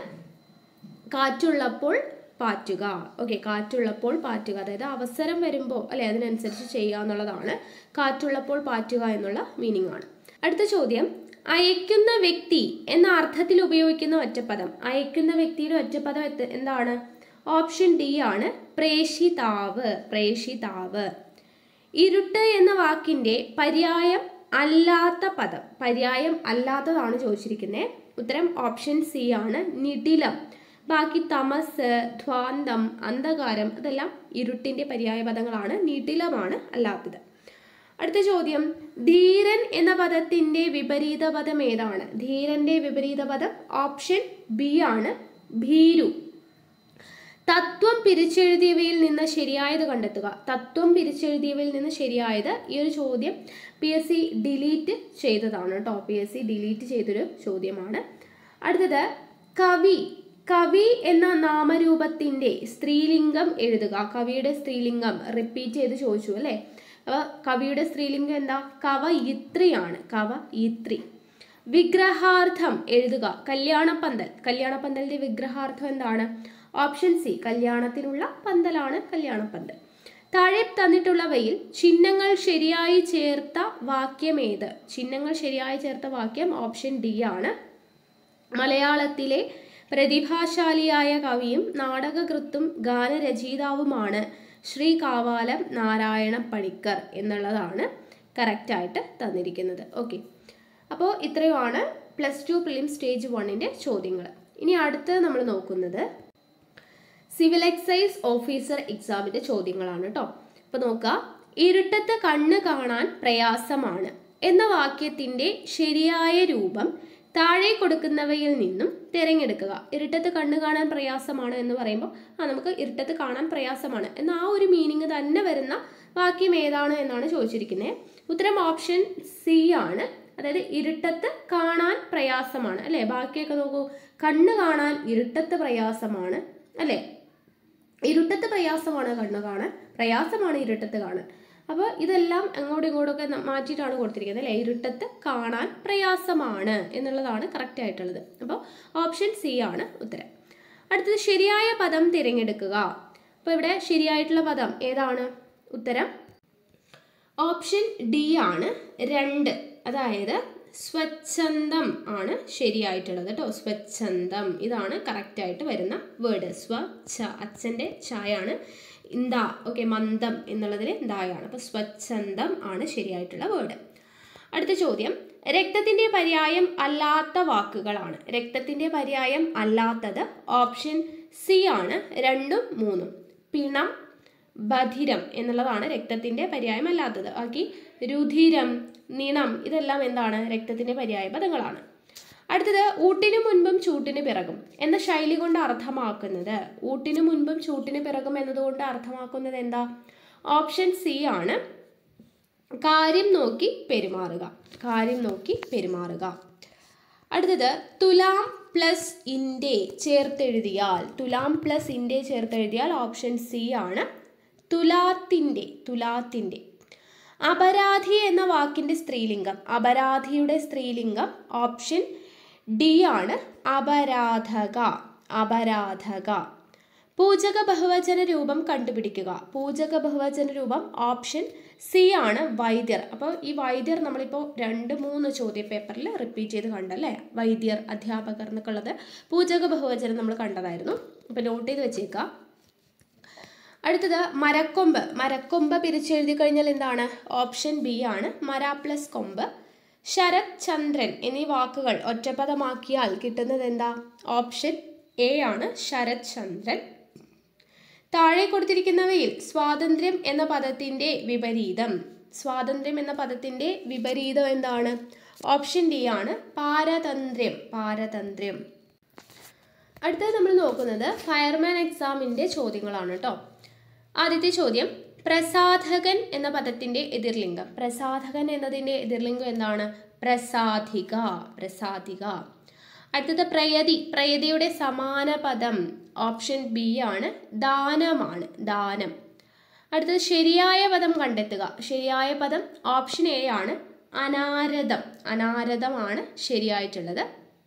കാറ്റുള്ളപ്പോൾ പാറ്റുക ഓക്കെ കാറ്റുള്ളപ്പോൾ പാറ്റുക അതായത് അവസരം വരുമ്പോൾ അല്ലെ അതിനനുസരിച്ച് ചെയ്യുക എന്നുള്ളതാണ് കാറ്റുള്ളപ്പോൾ പാറ്റുക എന്നുള്ള മീനിങ് ആണ് അടുത്ത ചോദ്യം അയക്കുന്ന വ്യക്തി എന്ന അർത്ഥത്തിൽ ഉപയോഗിക്കുന്ന ഒറ്റപ്പദം അയക്കുന്ന വ്യക്തിയുടെ ഒറ്റപ്പദം എത്ത- എന്താണ് ഓപ്ഷൻ ഡി ആണ് പ്രേഷിതാവ് പ്രേഷിതാവ് ഇരുട്ട് എന്ന വാക്കിന്റെ പര്യായം അല്ലാത്ത പദം പര്യായം അല്ലാത്തതാണ് ചോദിച്ചിരിക്കുന്നത് ഉത്തരം ഓപ്ഷൻ സി ആണ് നിടിലം ബാക്കി തമസ് ധ്വാന്തം അന്ധകാരം അതെല്ലാം ഇരുട്ടിന്റെ പര്യായ പദങ്ങളാണ് നിടിലമാണ് അല്ലാത്തത് അടുത്ത ചോദ്യം ധീരൻ എന്ന പദത്തിന്റെ വിപരീത പദം ഏതാണ് ധീരന്റെ വിപരീത പദം ഓപ്ഷൻ ബി ആണ് ഭീരു തത്വം പിരിച്ചെഴുതിയവയിൽ നിന്ന് ശരിയായത് കണ്ടെത്തുക തത്വം പിരിച്ചെഴുതിയവയിൽ നിന്ന് ശരിയായത് ഈ ഒരു ചോദ്യം പി എസ് സി ഡിലീറ്റ് ചെയ്തതാണ് കേട്ടോ പി എസ് സി ഡിലീറ്റ് ചെയ്തൊരു ചോദ്യമാണ് അടുത്തത് കവി കവി എന്ന നാമരൂപത്തിന്റെ സ്ത്രീലിംഗം എഴുതുക കവിയുടെ സ്ത്രീലിംഗം റിപ്പീറ്റ് ചെയ്ത് ചോദിച്ചു അല്ലേ അപ്പൊ കവിയുടെ സ്ത്രീലിംഗം എന്താ കവയിത്രിയാണ് കവയിത്രി വിഗ്രഹാർത്ഥം എഴുതുക കല്യാണപ്പന്തൽ കല്യാണപ്പന്തലിന്റെ വിഗ്രഹാർത്ഥം എന്താണ് ഓപ്ഷൻ സി കല്യാണത്തിനുള്ള പന്തലാണ് കല്യാണപ്പന്തൽ താഴെ തന്നിട്ടുള്ളവയിൽ ചിഹ്നങ്ങൾ ശരിയായി ചേർത്ത വാക്യം ഏത് ചിഹ്നങ്ങൾ ശരിയായി ചേർത്ത വാക്യം ഓപ്ഷൻ ഡി ആണ് മലയാളത്തിലെ പ്രതിഭാശാലിയായ കവിയും നാടകകൃത്തും ഗാനരചയിതാവുമാണ് ശ്രീ കാവാലം നാരായണ പണിക്കർ എന്നുള്ളതാണ് കറക്റ്റായിട്ട് തന്നിരിക്കുന്നത് ഓക്കെ അപ്പോൾ ഇത്രയുമാണ് പ്ലസ് ടു പ്രിലിം സ്റ്റേജ് വണ്ണിൻ്റെ ചോദ്യങ്ങൾ ഇനി അടുത്ത് നമ്മൾ നോക്കുന്നത് സിവിൽ എക്സൈസ് ഓഫീസർ എക്സാമിൻ്റെ ചോദ്യങ്ങളാണ് കേട്ടോ അപ്പോൾ നോക്കുക ഇരുട്ടത്ത് കണ്ണ് കാണാൻ പ്രയാസമാണ് എന്ന വാക്യത്തിൻ്റെ ശരിയായ രൂപം താഴെ കൊടുക്കുന്നവയിൽ നിന്നും തിരഞ്ഞെടുക്കുക ഇരുട്ടത്ത് കണ്ണ് കാണാൻ പ്രയാസമാണ് എന്ന് പറയുമ്പോൾ ആ നമുക്ക് ഇരുട്ടത്ത് കാണാൻ പ്രയാസമാണ് എന്ന ആ ഒരു മീനിങ് തന്നെ വരുന്ന വാക്യം ഏതാണ് എന്നാണ് ചോദിച്ചിരിക്കുന്നത് ഉത്തരം ഓപ്ഷൻ സി ആണ് അതായത് ഇരുട്ടത്ത് കാണാൻ പ്രയാസമാണ് അല്ലേ ബാക്കിയൊക്കെ നോക്കൂ കണ്ണ് കാണാൻ ഇരുട്ടത്ത് പ്രയാസമാണ് അല്ലേ ഇരുട്ടത്ത് പ്രയാസമാണ് കണ്ണ് കാണാൻ പ്രയാസമാണ് ഇരുട്ടത്ത് കാണാൻ അപ്പോൾ ഇതെല്ലാം അങ്ങോട്ടും ഇങ്ങോട്ടൊക്കെ ന- മാറ്റിയിട്ടാണ് കൊടുത്തിരിക്കുന്നത് അല്ലേ ഇരുട്ടത്ത് കാണാൻ പ്രയാസമാണ് എന്നുള്ളതാണ് കറക്റ്റ് ആയിട്ടുള്ളത് അപ്പോൾ ഓപ്ഷൻ സി ആണ് ഉത്തരം അടുത്തത് ശരിയായ പദം തിരഞ്ഞെടുക്കുക അപ്പോൾ ഇവിടെ ശരിയായിട്ടുള്ള പദം ഏതാണ് ഉത്തരം ഓപ്ഷൻ ഡി ആണ് രണ്ട് അതായത് സ്വച്ഛന്തം ആണ് ശരിയായിട്ടുള്ളത് കേട്ടോ സ്വച്ഛന്തം ഇതാണ് correct ആയിട്ട് വരുന്ന വേർഡ് സ്വച്ഛ അച്ഛൻ്റെ ചായാണ് ഇന്ത ഓക്കെ മന്ദം എന്നുള്ളതിൽ ദായാണ് അപ്പോൾ സ്വച്ഛന്തം ആണ് ശരിയായിട്ടുള്ള വേർഡ് അടുത്ത ചോദ്യം രക്തത്തിന്റെ പര്യായം അല്ലാത്ത വാക്കുകളാണ് രക്തത്തിന്റെ പര്യായം അല്ലാത്തത് ഓപ്ഷൻ സി ആണ് രണ്ടും മൂന്നും പിണം ബധിരം എന്നുള്ളതാണ് രക്തത്തിന്റെ പര്യായം അല്ലാത്തത് ബാക്കി രുധിരം നിണം ഇതെല്ലാം എന്താണ് രക്തത്തിന്റെ പര്യായ പദങ്ങളാണ് അടുത്തത് ഊട്ടിനു മുൻപും ചൂട്ടിന് പിറകും എന്ന ശൈലി കൊണ്ട് അർത്ഥമാക്കുന്നത് ഊട്ടിനു മുൻപും ചൂട്ടിന് പിറകും എന്നതുകൊണ്ട് അർത്ഥമാക്കുന്നത് എന്താ ഓപ്ഷൻ സി ആണ് കാര്യം നോക്കി പെരുമാറുക കാര്യം നോക്കി പെരുമാറുക അടുത്തത് തുലാം പ്ലസ് ഇൻഡെ ചേർത്തെഴുതിയാൽ തുലാം പ്ലസ് ഇൻഡെ ചേർത്തെഴുതിയാൽ ഓപ്ഷൻ സി ആണ് തുലാത്തിൻ്റെ തുലാത്തിൻ്റെ അപരാധി എന്ന വാക്കിൻ്റെ സ്ത്രീലിംഗം അപരാധിയുടെ സ്ത്രീലിംഗം ഓപ്ഷൻ ഡി ആണ് അപരാധക അപരാധക പൂജക ബഹുവചന രൂപം കണ്ടുപിടിക്കുക പൂജക ബഹുവചന രൂപം ഓപ്ഷൻ സി ആണ് വൈദ്യർ അപ്പോൾ ഈ വൈദ്യർ നമ്മളിപ്പോൾ രണ്ട് മൂന്ന് ചോദ്യ പേപ്പറിൽ റിപ്പീറ്റ് ചെയ്ത് കണ്ടല്ലേ വൈദ്യർ അധ്യാപകർ എന്നൊക്കെ ഉള്ളത് പൂജക ബഹുവചനം നമ്മൾ കണ്ടതായിരുന്നു അപ്പോൾ നോട്ട് ചെയ്ത് വെച്ചേക്കാം അടുത്തത് മരക്കൊമ്പ് മരക്കൊമ്പ് പിരിച്ചെഴുതി കഴിഞ്ഞാൽ എന്താണ് ഓപ്ഷൻ ബി ആണ് മര പ്ലസ് കൊമ്പ് ശരത് ചന്ദ്രൻ എന്നീ വാക്കുകൾ ഒറ്റപ്പദമാക്കിയാൽ കിട്ടുന്നത് എന്താ ഓപ്ഷൻ എ ആണ് ശരത് ചന്ദ്രൻ താഴെ കൊടുത്തിരിക്കുന്നവയിൽ സ്വാതന്ത്ര്യം എന്ന പദത്തിന്റെ വിപരീതം സ്വാതന്ത്ര്യം എന്ന പദത്തിന്റെ വിപരീതം എന്താണ് ഓപ്ഷൻ ഡി ആണ് പാരതന്ത്ര്യം പാരതന്ത്ര്യം അടുത്തത് നമ്മൾ നോക്കുന്നത് ഫയർമാൻ എക്സാമിന്റെ ചോദ്യങ്ങളാണ് കേട്ടോ ആദ്യത്തെ ചോദ്യം പ്രസാധകൻ എന്ന പദത്തിന്റെ എതിർലിംഗം പ്രസാധകൻ എന്നതിന്റെ എതിർലിംഗം എന്താണ് പ്രസാധിക പ്രസാധിക അടുത്തത് പ്രയതി പ്രയതിയുടെ സമാന പദം ഓപ്ഷൻ ബി ആണ് ദാനമാണ് ദാനം അടുത്തത് ശരിയായ പദം കണ്ടെത്തുക ശരിയായ പദം ഓപ്ഷൻ എ ആണ് അനാരതം അനാരതമാണ് ശരിയായിട്ടുള്ളത്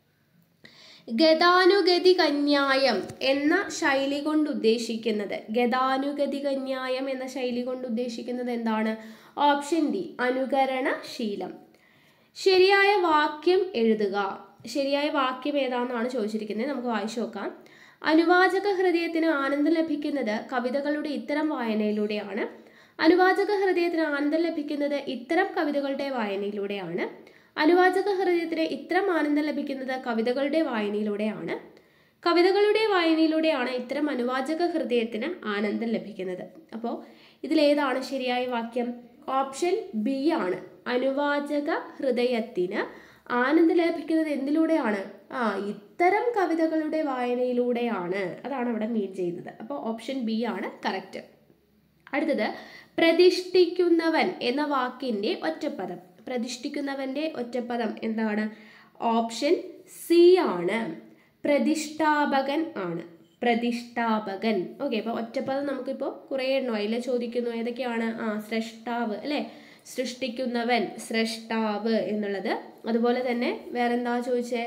ഗതാനുഗതി കന്യായം എന്ന ശൈലി കൊണ്ട് ഉദ്ദേശിക്കുന്നത് ഗതാനുഗതി കന്യായം എന്ന ശൈലി കൊണ്ട് ഉദ്ദേശിക്കുന്നത് എന്താണ് ഓപ്ഷൻ ഡി അനുകരണശീലം ശരിയായ വാക്യം എഴുതുക ശരിയായ വാക്യം ഏതാണെന്നാണ് ചോദിച്ചിരിക്കുന്നത് നമുക്ക് വായിച്ചു നോക്കാം അനുവാചക ഹൃദയത്തിന് ആനന്ദം ലഭിക്കുന്നത് കവിതകളുടെ ഇത്തരം വായനയിലൂടെയാണ് അനുവാചക ഹൃദയത്തിന് ആനന്ദം ലഭിക്കുന്നത് ഇത്തരം കവിതകളുടെ വായനയിലൂടെയാണ് അനുവാചക ഹൃദയത്തിന് ഇത്തരം ആനന്ദം ലഭിക്കുന്നത് കവിതകളുടെ വായനയിലൂടെയാണ് കവിതകളുടെ വായനയിലൂടെയാണ് ഇത്തരം അനുവാചക ഹൃദയത്തിന് ആനന്ദം ലഭിക്കുന്നത് അപ്പോൾ ഇതിലേതാണ് ശരിയായ വാക്യം ഓപ്ഷൻ ബി ആണ് അനുവാചക ഹൃദയത്തിന് ആനന്ദം ലഭിക്കുന്നത് എന്തിലൂടെയാണ് ആ ഇത്തരം കവിതകളുടെ വായനയിലൂടെയാണ് അതാണ് അവിടെ മീൻ ചെയ്യുന്നത് അപ്പോൾ ഓപ്ഷൻ ബി ആണ് കറക്റ്റ് അടുത്തത് പ്രതിഷ്ഠിക്കുന്നവൻ എന്ന വാക്കിൻ്റെ ഒറ്റപ്പദം പ്രതിഷ്ഠിക്കുന്നവൻ്റെ ഒറ്റപ്പദം എന്താണ് ഓപ്ഷൻ സി ആണ് പ്രതിഷ്ഠാപകൻ ആണ് പ്രതിഷ്ഠാപകൻ ഓക്കെ അപ്പോൾ ഒറ്റപ്പദം നമുക്കിപ്പോൾ കുറേ എണ്ണോ അതിൽ ചോദിക്കുന്നു ഏതൊക്കെയാണ് ആ സ്രഷ്ടാവ് അല്ലേ സൃഷ്ടിക്കുന്നവൻ സ്രഷ്ടാവ് എന്നുള്ളത് അതുപോലെ തന്നെ വേറെന്താ ചോദിച്ചേ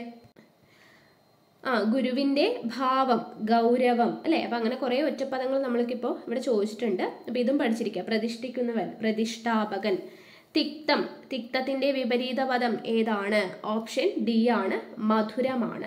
ആ ഗുരുവിൻ്റെ ഭാവം ഗൗരവം അല്ലേ അപ്പം അങ്ങനെ കുറേ ഒറ്റപ്പദങ്ങൾ നമ്മൾക്കിപ്പോൾ ഇവിടെ ചോദിച്ചിട്ടുണ്ട് അപ്പം ഇതും പഠിച്ചിരിക്കുക പ്രതിഷ്ഠിക്കുന്നവൻ പ്രതിഷ്ഠാപകൻ തിക്തം തിക്തത്തിൻ്റെ വിപരീത പദം ഏതാണ് ഓപ്ഷൻ ഡി ആണ് മധുരമാണ്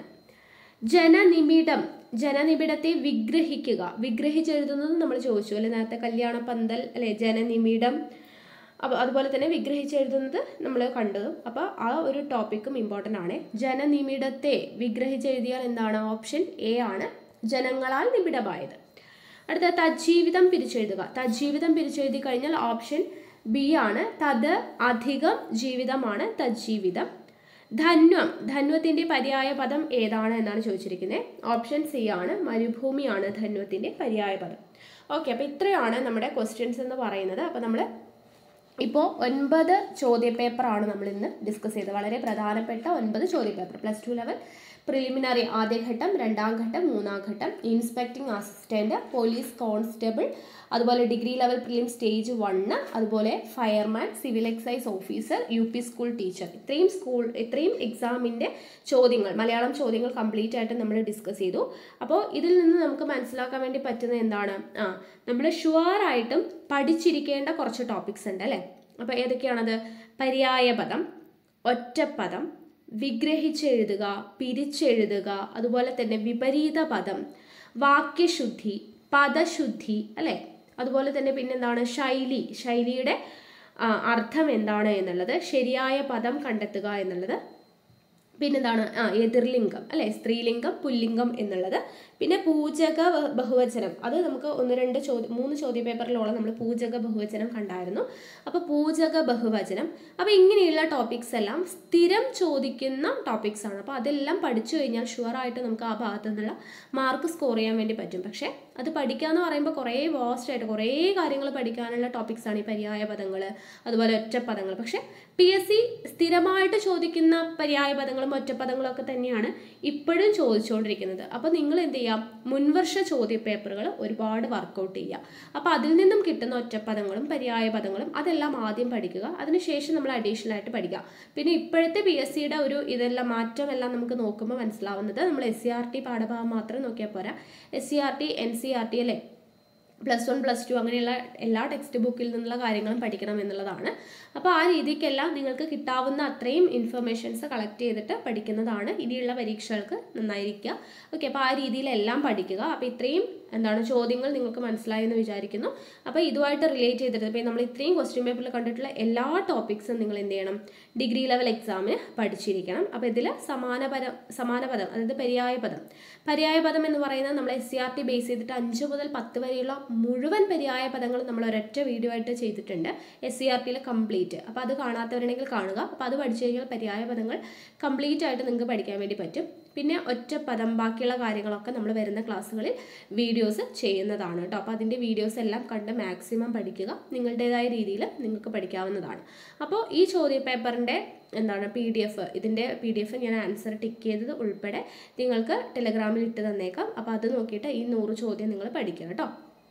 ജനനിബിഡം ജനനിബിഡത്തെ വിഗ്രഹിക്കുക വിഗ്രഹിച്ചെഴുതുന്നത് നമ്മൾ ചോദിച്ചു അല്ലെ നേരത്തെ കല്യാണ പന്തൽ അല്ലെ ജനനിബിഡം അപ്പോൾ അതുപോലെ തന്നെ വിഗ്രഹിച്ചെഴുതുന്നത് നമ്മൾ കണ്ടു അപ്പോൾ ആ ഒരു ടോപ്പിക്കും ഇമ്പോർട്ടൻ്റ് ആണ് ജനനിമിഡത്തെ വിഗ്രഹിച്ചെഴുതിയാൽ എന്താണ് ഓപ്ഷൻ എ ആണ് ജനങ്ങളാൽ നിബിഡമായത് അടുത്ത തജ്ജീവിതം പിരിച്ചെഴുതുക തജ്ജീവിതം പിരിച്ചെഴുതി കഴിഞ്ഞാൽ ഓപ്ഷൻ ബി ആണ് തത് അധികം ജീവിതമാണ് തജ്ജീവിതം ധന്വം ധന്വത്തിന്റെ പര്യായ പദം ഏതാണ് എന്നാണ് ചോദിച്ചിരിക്കുന്നത് ഓപ്ഷൻ സി ആണ് മരുഭൂമിയാണ് ധന്വത്തിന്റെ പര്യായ പദം ഓക്കെ അപ്പോൾ ഇത്രയാണ് നമ്മുടെ ക്വസ്റ്റ്യൻസ് എന്ന് പറയുന്നത് അപ്പോൾ നമ്മൾ ഇപ്പോൾ ഒൻപത് ചോദ്യപേപ്പറാണ് നമ്മൾ ഇന്ന് ഡിസ്കസ് ചെയ്തത് വളരെ പ്രധാനപ്പെട്ട ഒൻപത് ചോദ്യപേപ്പർ പ്ലസ് ടു ലെവൽ പ്രിലിമിനറി ആദ്യഘട്ടം രണ്ടാം ഘട്ടം മൂന്നാം ഘട്ടം ഇൻസ്പെക്ടിംഗ് അസിസ്റ്റന്റ് പോലീസ് കോൺസ്റ്റബിൾ അതുപോലെ degree level prelim stage one അതുപോലെ fireman civil excise officer U P school teacher ഇത്രയും സ്കൂൾ ഇത്രയും എക്സാമിൻ്റെ ചോദ്യങ്ങൾ മലയാളം ചോദ്യങ്ങൾ കംപ്ലീറ്റ് ആയിട്ട് നമ്മൾ ഡിസ്കസ് ചെയ്തു അപ്പോൾ ഇതിൽ നിന്ന് നമുക്ക് മനസ്സിലാക്കാൻ വേണ്ടി പറ്റുന്നത് എന്താണ് ആ നമ്മൾ ഷുവറായിട്ടും പഠിച്ചിരിക്കേണ്ട കുറച്ച് ടോപ്പിക്സ് ഉണ്ട് അല്ലേ അപ്പോൾ ഏതൊക്കെയാണത് പര്യായപദം ഒറ്റപ്പദം വിഗ്രഹിച്ചെഴുതുക പിരിച്ചെഴുതുക അതുപോലെ തന്നെ വിപരീത പദം വാക്യശുദ്ധി പദശുദ്ധി അല്ലേ അതുപോലെ തന്നെ പിന്നെന്താണ് ശൈലി ശൈലിയുടെ ആ, അർത്ഥം എന്താണ് എന്നുള്ളത് ശരിയായ പദം കണ്ടെത്തുക എന്നുള്ളത് പിന്നെന്താണ് ആ എതിർലിംഗം അല്ലെ സ്ത്രീലിംഗം പുല്ലിംഗം എന്നുള്ളത് പിന്നെ പൂജക ബ- ബഹുവചനം അത് നമുക്ക് ഒന്ന് രണ്ട് ചോദ്യ മൂന്ന് ചോദ്യ പേപ്പറിലോളം നമ്മൾ പൂജക ബഹുവചനം കണ്ടായിരുന്നു അപ്പോൾ പൂജക ബഹുവചനം അപ്പോൾ ഇങ്ങനെയുള്ള ടോപ്പിക്സ് എല്ലാം സ്ഥിരം ചോദിക്കുന്ന ടോപ്പിക്സ് ആണ് അപ്പോൾ അതെല്ലാം പഠിച്ചു കഴിഞ്ഞാൽ ഷുവറായിട്ട് നമുക്ക് ആ ഭാഗത്തു നിന്നുള്ള മാർക്ക് സ്കോർ ചെയ്യാൻ വേണ്ടി പറ്റും പക്ഷേ അത് പഠിക്കുക എന്ന് പറയുമ്പോൾ കുറേ വാസ്റ്റ് ആയിട്ട് കുറേ കാര്യങ്ങൾ പഠിക്കാനുള്ള ടോപ്പിക്സ് ആണ് ഈ പര്യായ പദങ്ങൾ അതുപോലെ ഒറ്റപ്പദങ്ങൾ പക്ഷേ പി എസ് സി സ്ഥിരമായിട്ട് ചോദിക്കുന്ന പര്യായ പദങ്ങളും ഒറ്റപ്പദങ്ങളും ഒക്കെ തന്നെയാണ് ഇപ്പോഴും ചോദിച്ചുകൊണ്ടിരിക്കുന്നത് അപ്പോൾ നിങ്ങൾ എന്ത് ചെയ്യാം മുൻവർഷ ചോദ്യ പേപ്പറുകൾ ഒരുപാട് വർക്കൗട്ട് ചെയ്യുക അപ്പോൾ അതിൽ നിന്നും കിട്ടുന്ന ഒറ്റപ്പദങ്ങളും പര്യായ പദങ്ങളും അതെല്ലാം ആദ്യം പഠിക്കുക അതിനുശേഷം നമ്മൾ അഡീഷണൽ ആയിട്ട് പഠിക്കുക പിന്നെ ഇപ്പോഴത്തെ പി എസ് സിയുടെ ഒരു ഇതെല്ലാം മാറ്റം എല്ലാം നമുക്ക് നോക്കുമ്പോൾ മനസ്സിലാവുന്നത് നമ്മൾ എസ് സി ആർ ടി പാഠഭാഗം മാത്രം നോക്കിയാൽ പോരാ S C R T N C R T അല്ലേ പ്ലസ് വൺ പ്ലസ് ടു അങ്ങനെയുള്ള എല്ലാ ടെക്സ്റ്റ് ബുക്കിൽ നിന്നുള്ള കാര്യങ്ങളും പഠിക്കണം എന്നുള്ളതാണ് അപ്പോൾ ആ രീതിക്കെല്ലാം നിങ്ങൾക്ക് കിട്ടാവുന്ന അത്രയും ഇൻഫർമേഷൻസ് കളക്ട് ചെയ്തിട്ട് പഠിക്കുന്നതാണ് ഇനിയുള്ള പരീക്ഷകൾക്ക് നന്നായിരിക്കുക ഓക്കെ അപ്പോൾ ആ രീതിയിലെല്ലാം പഠിക്കുക അപ്പോൾ ഇത്രയും എന്താണ് ചോദ്യങ്ങൾ നിങ്ങൾക്ക് മനസ്സിലായി എന്ന് വിചാരിക്കുന്നു അപ്പോൾ ഇതുമായിട്ട് റിലേറ്റ് ചെയ്തിട്ട് ഇപ്പോൾ നമ്മൾ ഇത്രയും ക്വസ്റ്റ്യൻ പേപ്പറിൽ കണ്ടിട്ടുള്ള എല്ലാ ടോപ്പിക്സും നിങ്ങൾ എന്ത് ചെയ്യണം ഡിഗ്രി ലെവൽ എക്സാമിന് പഠിച്ചിരിക്കണം അപ്പോൾ ഇതിൽ സമാനപരം സമാനപദം അതായത് പര്യായ പദം പര്യായ പദം എന്ന് പറയുന്നത് നമ്മൾ S C R T base ചെയ്തിട്ട് അഞ്ച് മുതൽ പത്ത് വരെയുള്ള മുഴുവൻ പര്യായ പദങ്ങൾ നമ്മൾ ഒരൊറ്റ വീഡിയോ ആയിട്ട് ചെയ്തിട്ടുണ്ട് എസ് സി ആർ ടിയിൽ കംപ്ലീറ്റ് അപ്പോൾ അത് കാണാത്തവരുണ്ടെങ്കിൽ കാണുക അപ്പോൾ അത് പഠിച്ചു കഴിഞ്ഞാൽ പര്യായ പദങ്ങൾ കംപ്ലീറ്റ് ആയിട്ട് നിങ്ങൾക്ക് പഠിക്കാൻ വേണ്ടി പറ്റും പിന്നെ ഒറ്റ പദം ബാക്കിയുള്ള കാര്യങ്ങളൊക്കെ നമ്മൾ വരുന്ന ക്ലാസ്സുകളിൽ വീഡിയോസ് ചെയ്യുന്നതാണ് കേട്ടോ അപ്പോൾ അതിൻ്റെ വീഡിയോസ് എല്ലാം കണ്ട് മാക്സിമം പഠിക്കുക നിങ്ങളുടേതായ രീതിയിൽ നിങ്ങൾക്ക് പഠിക്കാവുന്നതാണ് അപ്പോൾ ഈ ചോദ്യ പേപ്പറിൻ്റെ എന്താണ് പി ഡി എഫ് ഇതിൻ്റെ പി ഡി എഫ് ഞാൻ ആൻസർ ടിക്ക് ചെയ്തത് ഉൾപ്പെടെ നിങ്ങൾക്ക് ടെലഗ്രാമിൽ ഇട്ട് തന്നേക്കാം അപ്പോൾ അത് നോക്കിയിട്ട് ഈ നൂറ് ചോദ്യം നിങ്ങൾ പഠിക്കുക കേട്ടോ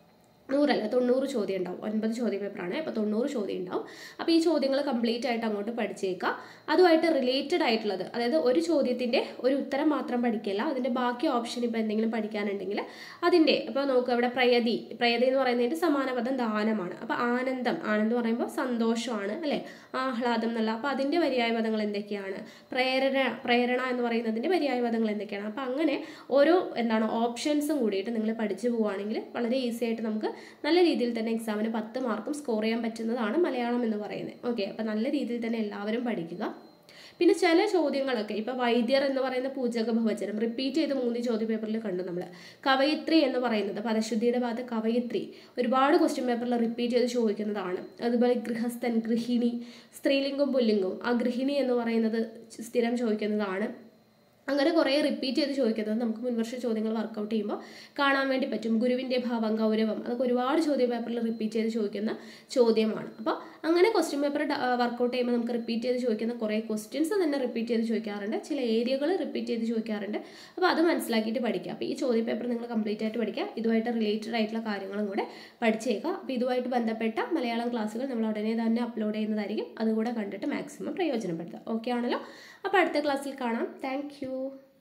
നൂറല്ല തൊണ്ണൂറ് ചോദ്യം ഉണ്ടാവും ഒൻപത് ചോദ്യ പേപ്പറാണ് അപ്പോൾ തൊണ്ണൂറ് ചോദ്യം ഉണ്ടാവും അപ്പോൾ ഈ ചോദ്യങ്ങൾ കംപ്ലീറ്റ് ആയിട്ട് അങ്ങോട്ട് പഠിച്ചേക്കുക അതുമായിട്ട് റിലേറ്റഡ് ആയിട്ടുള്ളത് അതായത് ഒരു ചോദ്യത്തിൻ്റെ ഒരു ഉത്തരം മാത്രം പഠിക്കില്ല അതിൻ്റെ ബാക്കി ഓപ്ഷൻ ഇപ്പോൾ എന്തെങ്കിലും പഠിക്കാനുണ്ടെങ്കിൽ അതിൻ്റെ ഇപ്പോൾ നോക്കുക ഇവിടെ പ്രയതി പ്രയതി എന്ന് പറയുന്നതിൻ്റെ സമാനപദം ദാനമാണ് അപ്പോൾ ആനന്ദം ആനന്ദം എന്ന് പറയുമ്പോൾ സന്തോഷമാണ് അല്ലേ ആഹ്ലാദം എന്നുള്ള അപ്പോൾ അതിൻ്റെ പര്യായ പദങ്ങൾ എന്തൊക്കെയാണ് പ്രേരണ പ്രേരണ എന്ന് പറയുന്നതിൻ്റെ പര്യായ പദങ്ങൾ എന്തൊക്കെയാണ് അപ്പോൾ അങ്ങനെ ഓരോ എന്താണ് ഓപ്ഷൻസും കൂടിയിട്ട് നിങ്ങൾ പഠിച്ചു പോവുകയാണെങ്കിൽ വളരെ ഈസി ആയിട്ട് നമുക്ക് നല്ല രീതിയിൽ തന്നെ എക്സാമിന് പത്ത് മാർക്കും സ്കോർ ചെയ്യാൻ പറ്റുന്നതാണ് മലയാളം എന്ന് പറയുന്നത് ഓക്കെ അപ്പോൾ നല്ല രീതിയിൽ തന്നെ എല്ലാവരും പഠിക്കുക പിന്നെ ചില ചോദ്യങ്ങളൊക്കെ ഇപ്പോൾ വൈദ്യർ എന്ന് പറയുന്ന പൂജക ബഹുവചനം റിപ്പീറ്റ് ചെയ്ത് മൂന്ന് ചോദ്യ പേപ്പറിൽ കണ്ടു നമ്മൾ കവയിത്രി എന്ന് പറയുന്നത് പദശുദ്ധിയുടെ ഭാഗത്ത് കവയിത്രി ഒരുപാട് ക്വസ്റ്റ്യൻ പേപ്പറിൽ റിപ്പീറ്റ് ചെയ്ത് ചോദിക്കുന്നതാണ് അതുപോലെ ഗൃഹസ്ഥൻ ഗൃഹിണി സ്ത്രീലിംഗവും പുല്ലിംഗവും ആ ഗൃഹിണി എന്ന് പറയുന്നത് സ്ഥിരം ചോദിക്കുന്നതാണ് അങ്ങനെ കുറേ റിപ്പീറ്റ് ചെയ്ത് ചോദിക്കുന്നത് നമുക്ക് മുൻവർഷ ചോദ്യങ്ങൾ വർക്കൗട്ട് ചെയ്യുമ്പോൾ കാണാൻ വേണ്ടി പറ്റും ഗുരുവിൻ്റെ ഭാവം ഗൗരവം അതൊക്കെ ഒരുപാട് ചോദ്യ പേപ്പറിൽ റിപ്പീറ്റ് ചെയ്ത് ചോദിക്കുന്ന ചോദ്യമാണ് അപ്പോൾ അങ്ങനെ ക്വസ്റ്റ്യൻ പേപ്പർ വർക്കൗട്ട് ചെയ്യുമ്പോൾ നമുക്ക് റിപ്പീറ്റ് ചെയ്ത് ചോദിക്കുന്ന കുറേ ക്വസ്റ്റ്യൻസ് തന്നെ റിപ്പീറ്റ് ചെയ്ത് ചോദിക്കാറുണ്ട് ചില ഏരിയകൾ റിപ്പീറ്റ് ചെയ്ത് ചോദിക്കാറുണ്ട് അപ്പോൾ അത് മനസ്സിലാക്കിയിട്ട് പഠിക്കുക അപ്പോൾ ഈ ചോദ്യ പേപ്പർ നിങ്ങൾ കംപ്ലീറ്റ് ആയിട്ട് പഠിക്കുക ഇതുമായിട്ട് റിലേറ്റഡ് ആയിട്ടുള്ള കാര്യങ്ങളും കൂടെ പഠിച്ചേക്കുക അപ്പോൾ ഇതുമായിട്ട് ബന്ധപ്പെട്ട മലയാളം ക്ലാസ്സുകൾ നമ്മൾ ഉടനെ തന്നെ അപ്ലോഡ് ചെയ്യുന്നതായിരിക്കും അതുകൂടെ കണ്ടിട്ട് മാക്സിമം പ്രയോജനപ്പെടുത്തുക ഓക്കെ ആണല്ലോ അപ്പോൾ അടുത്ത ക്ലാസ്സിൽ കാണാം താങ്ക്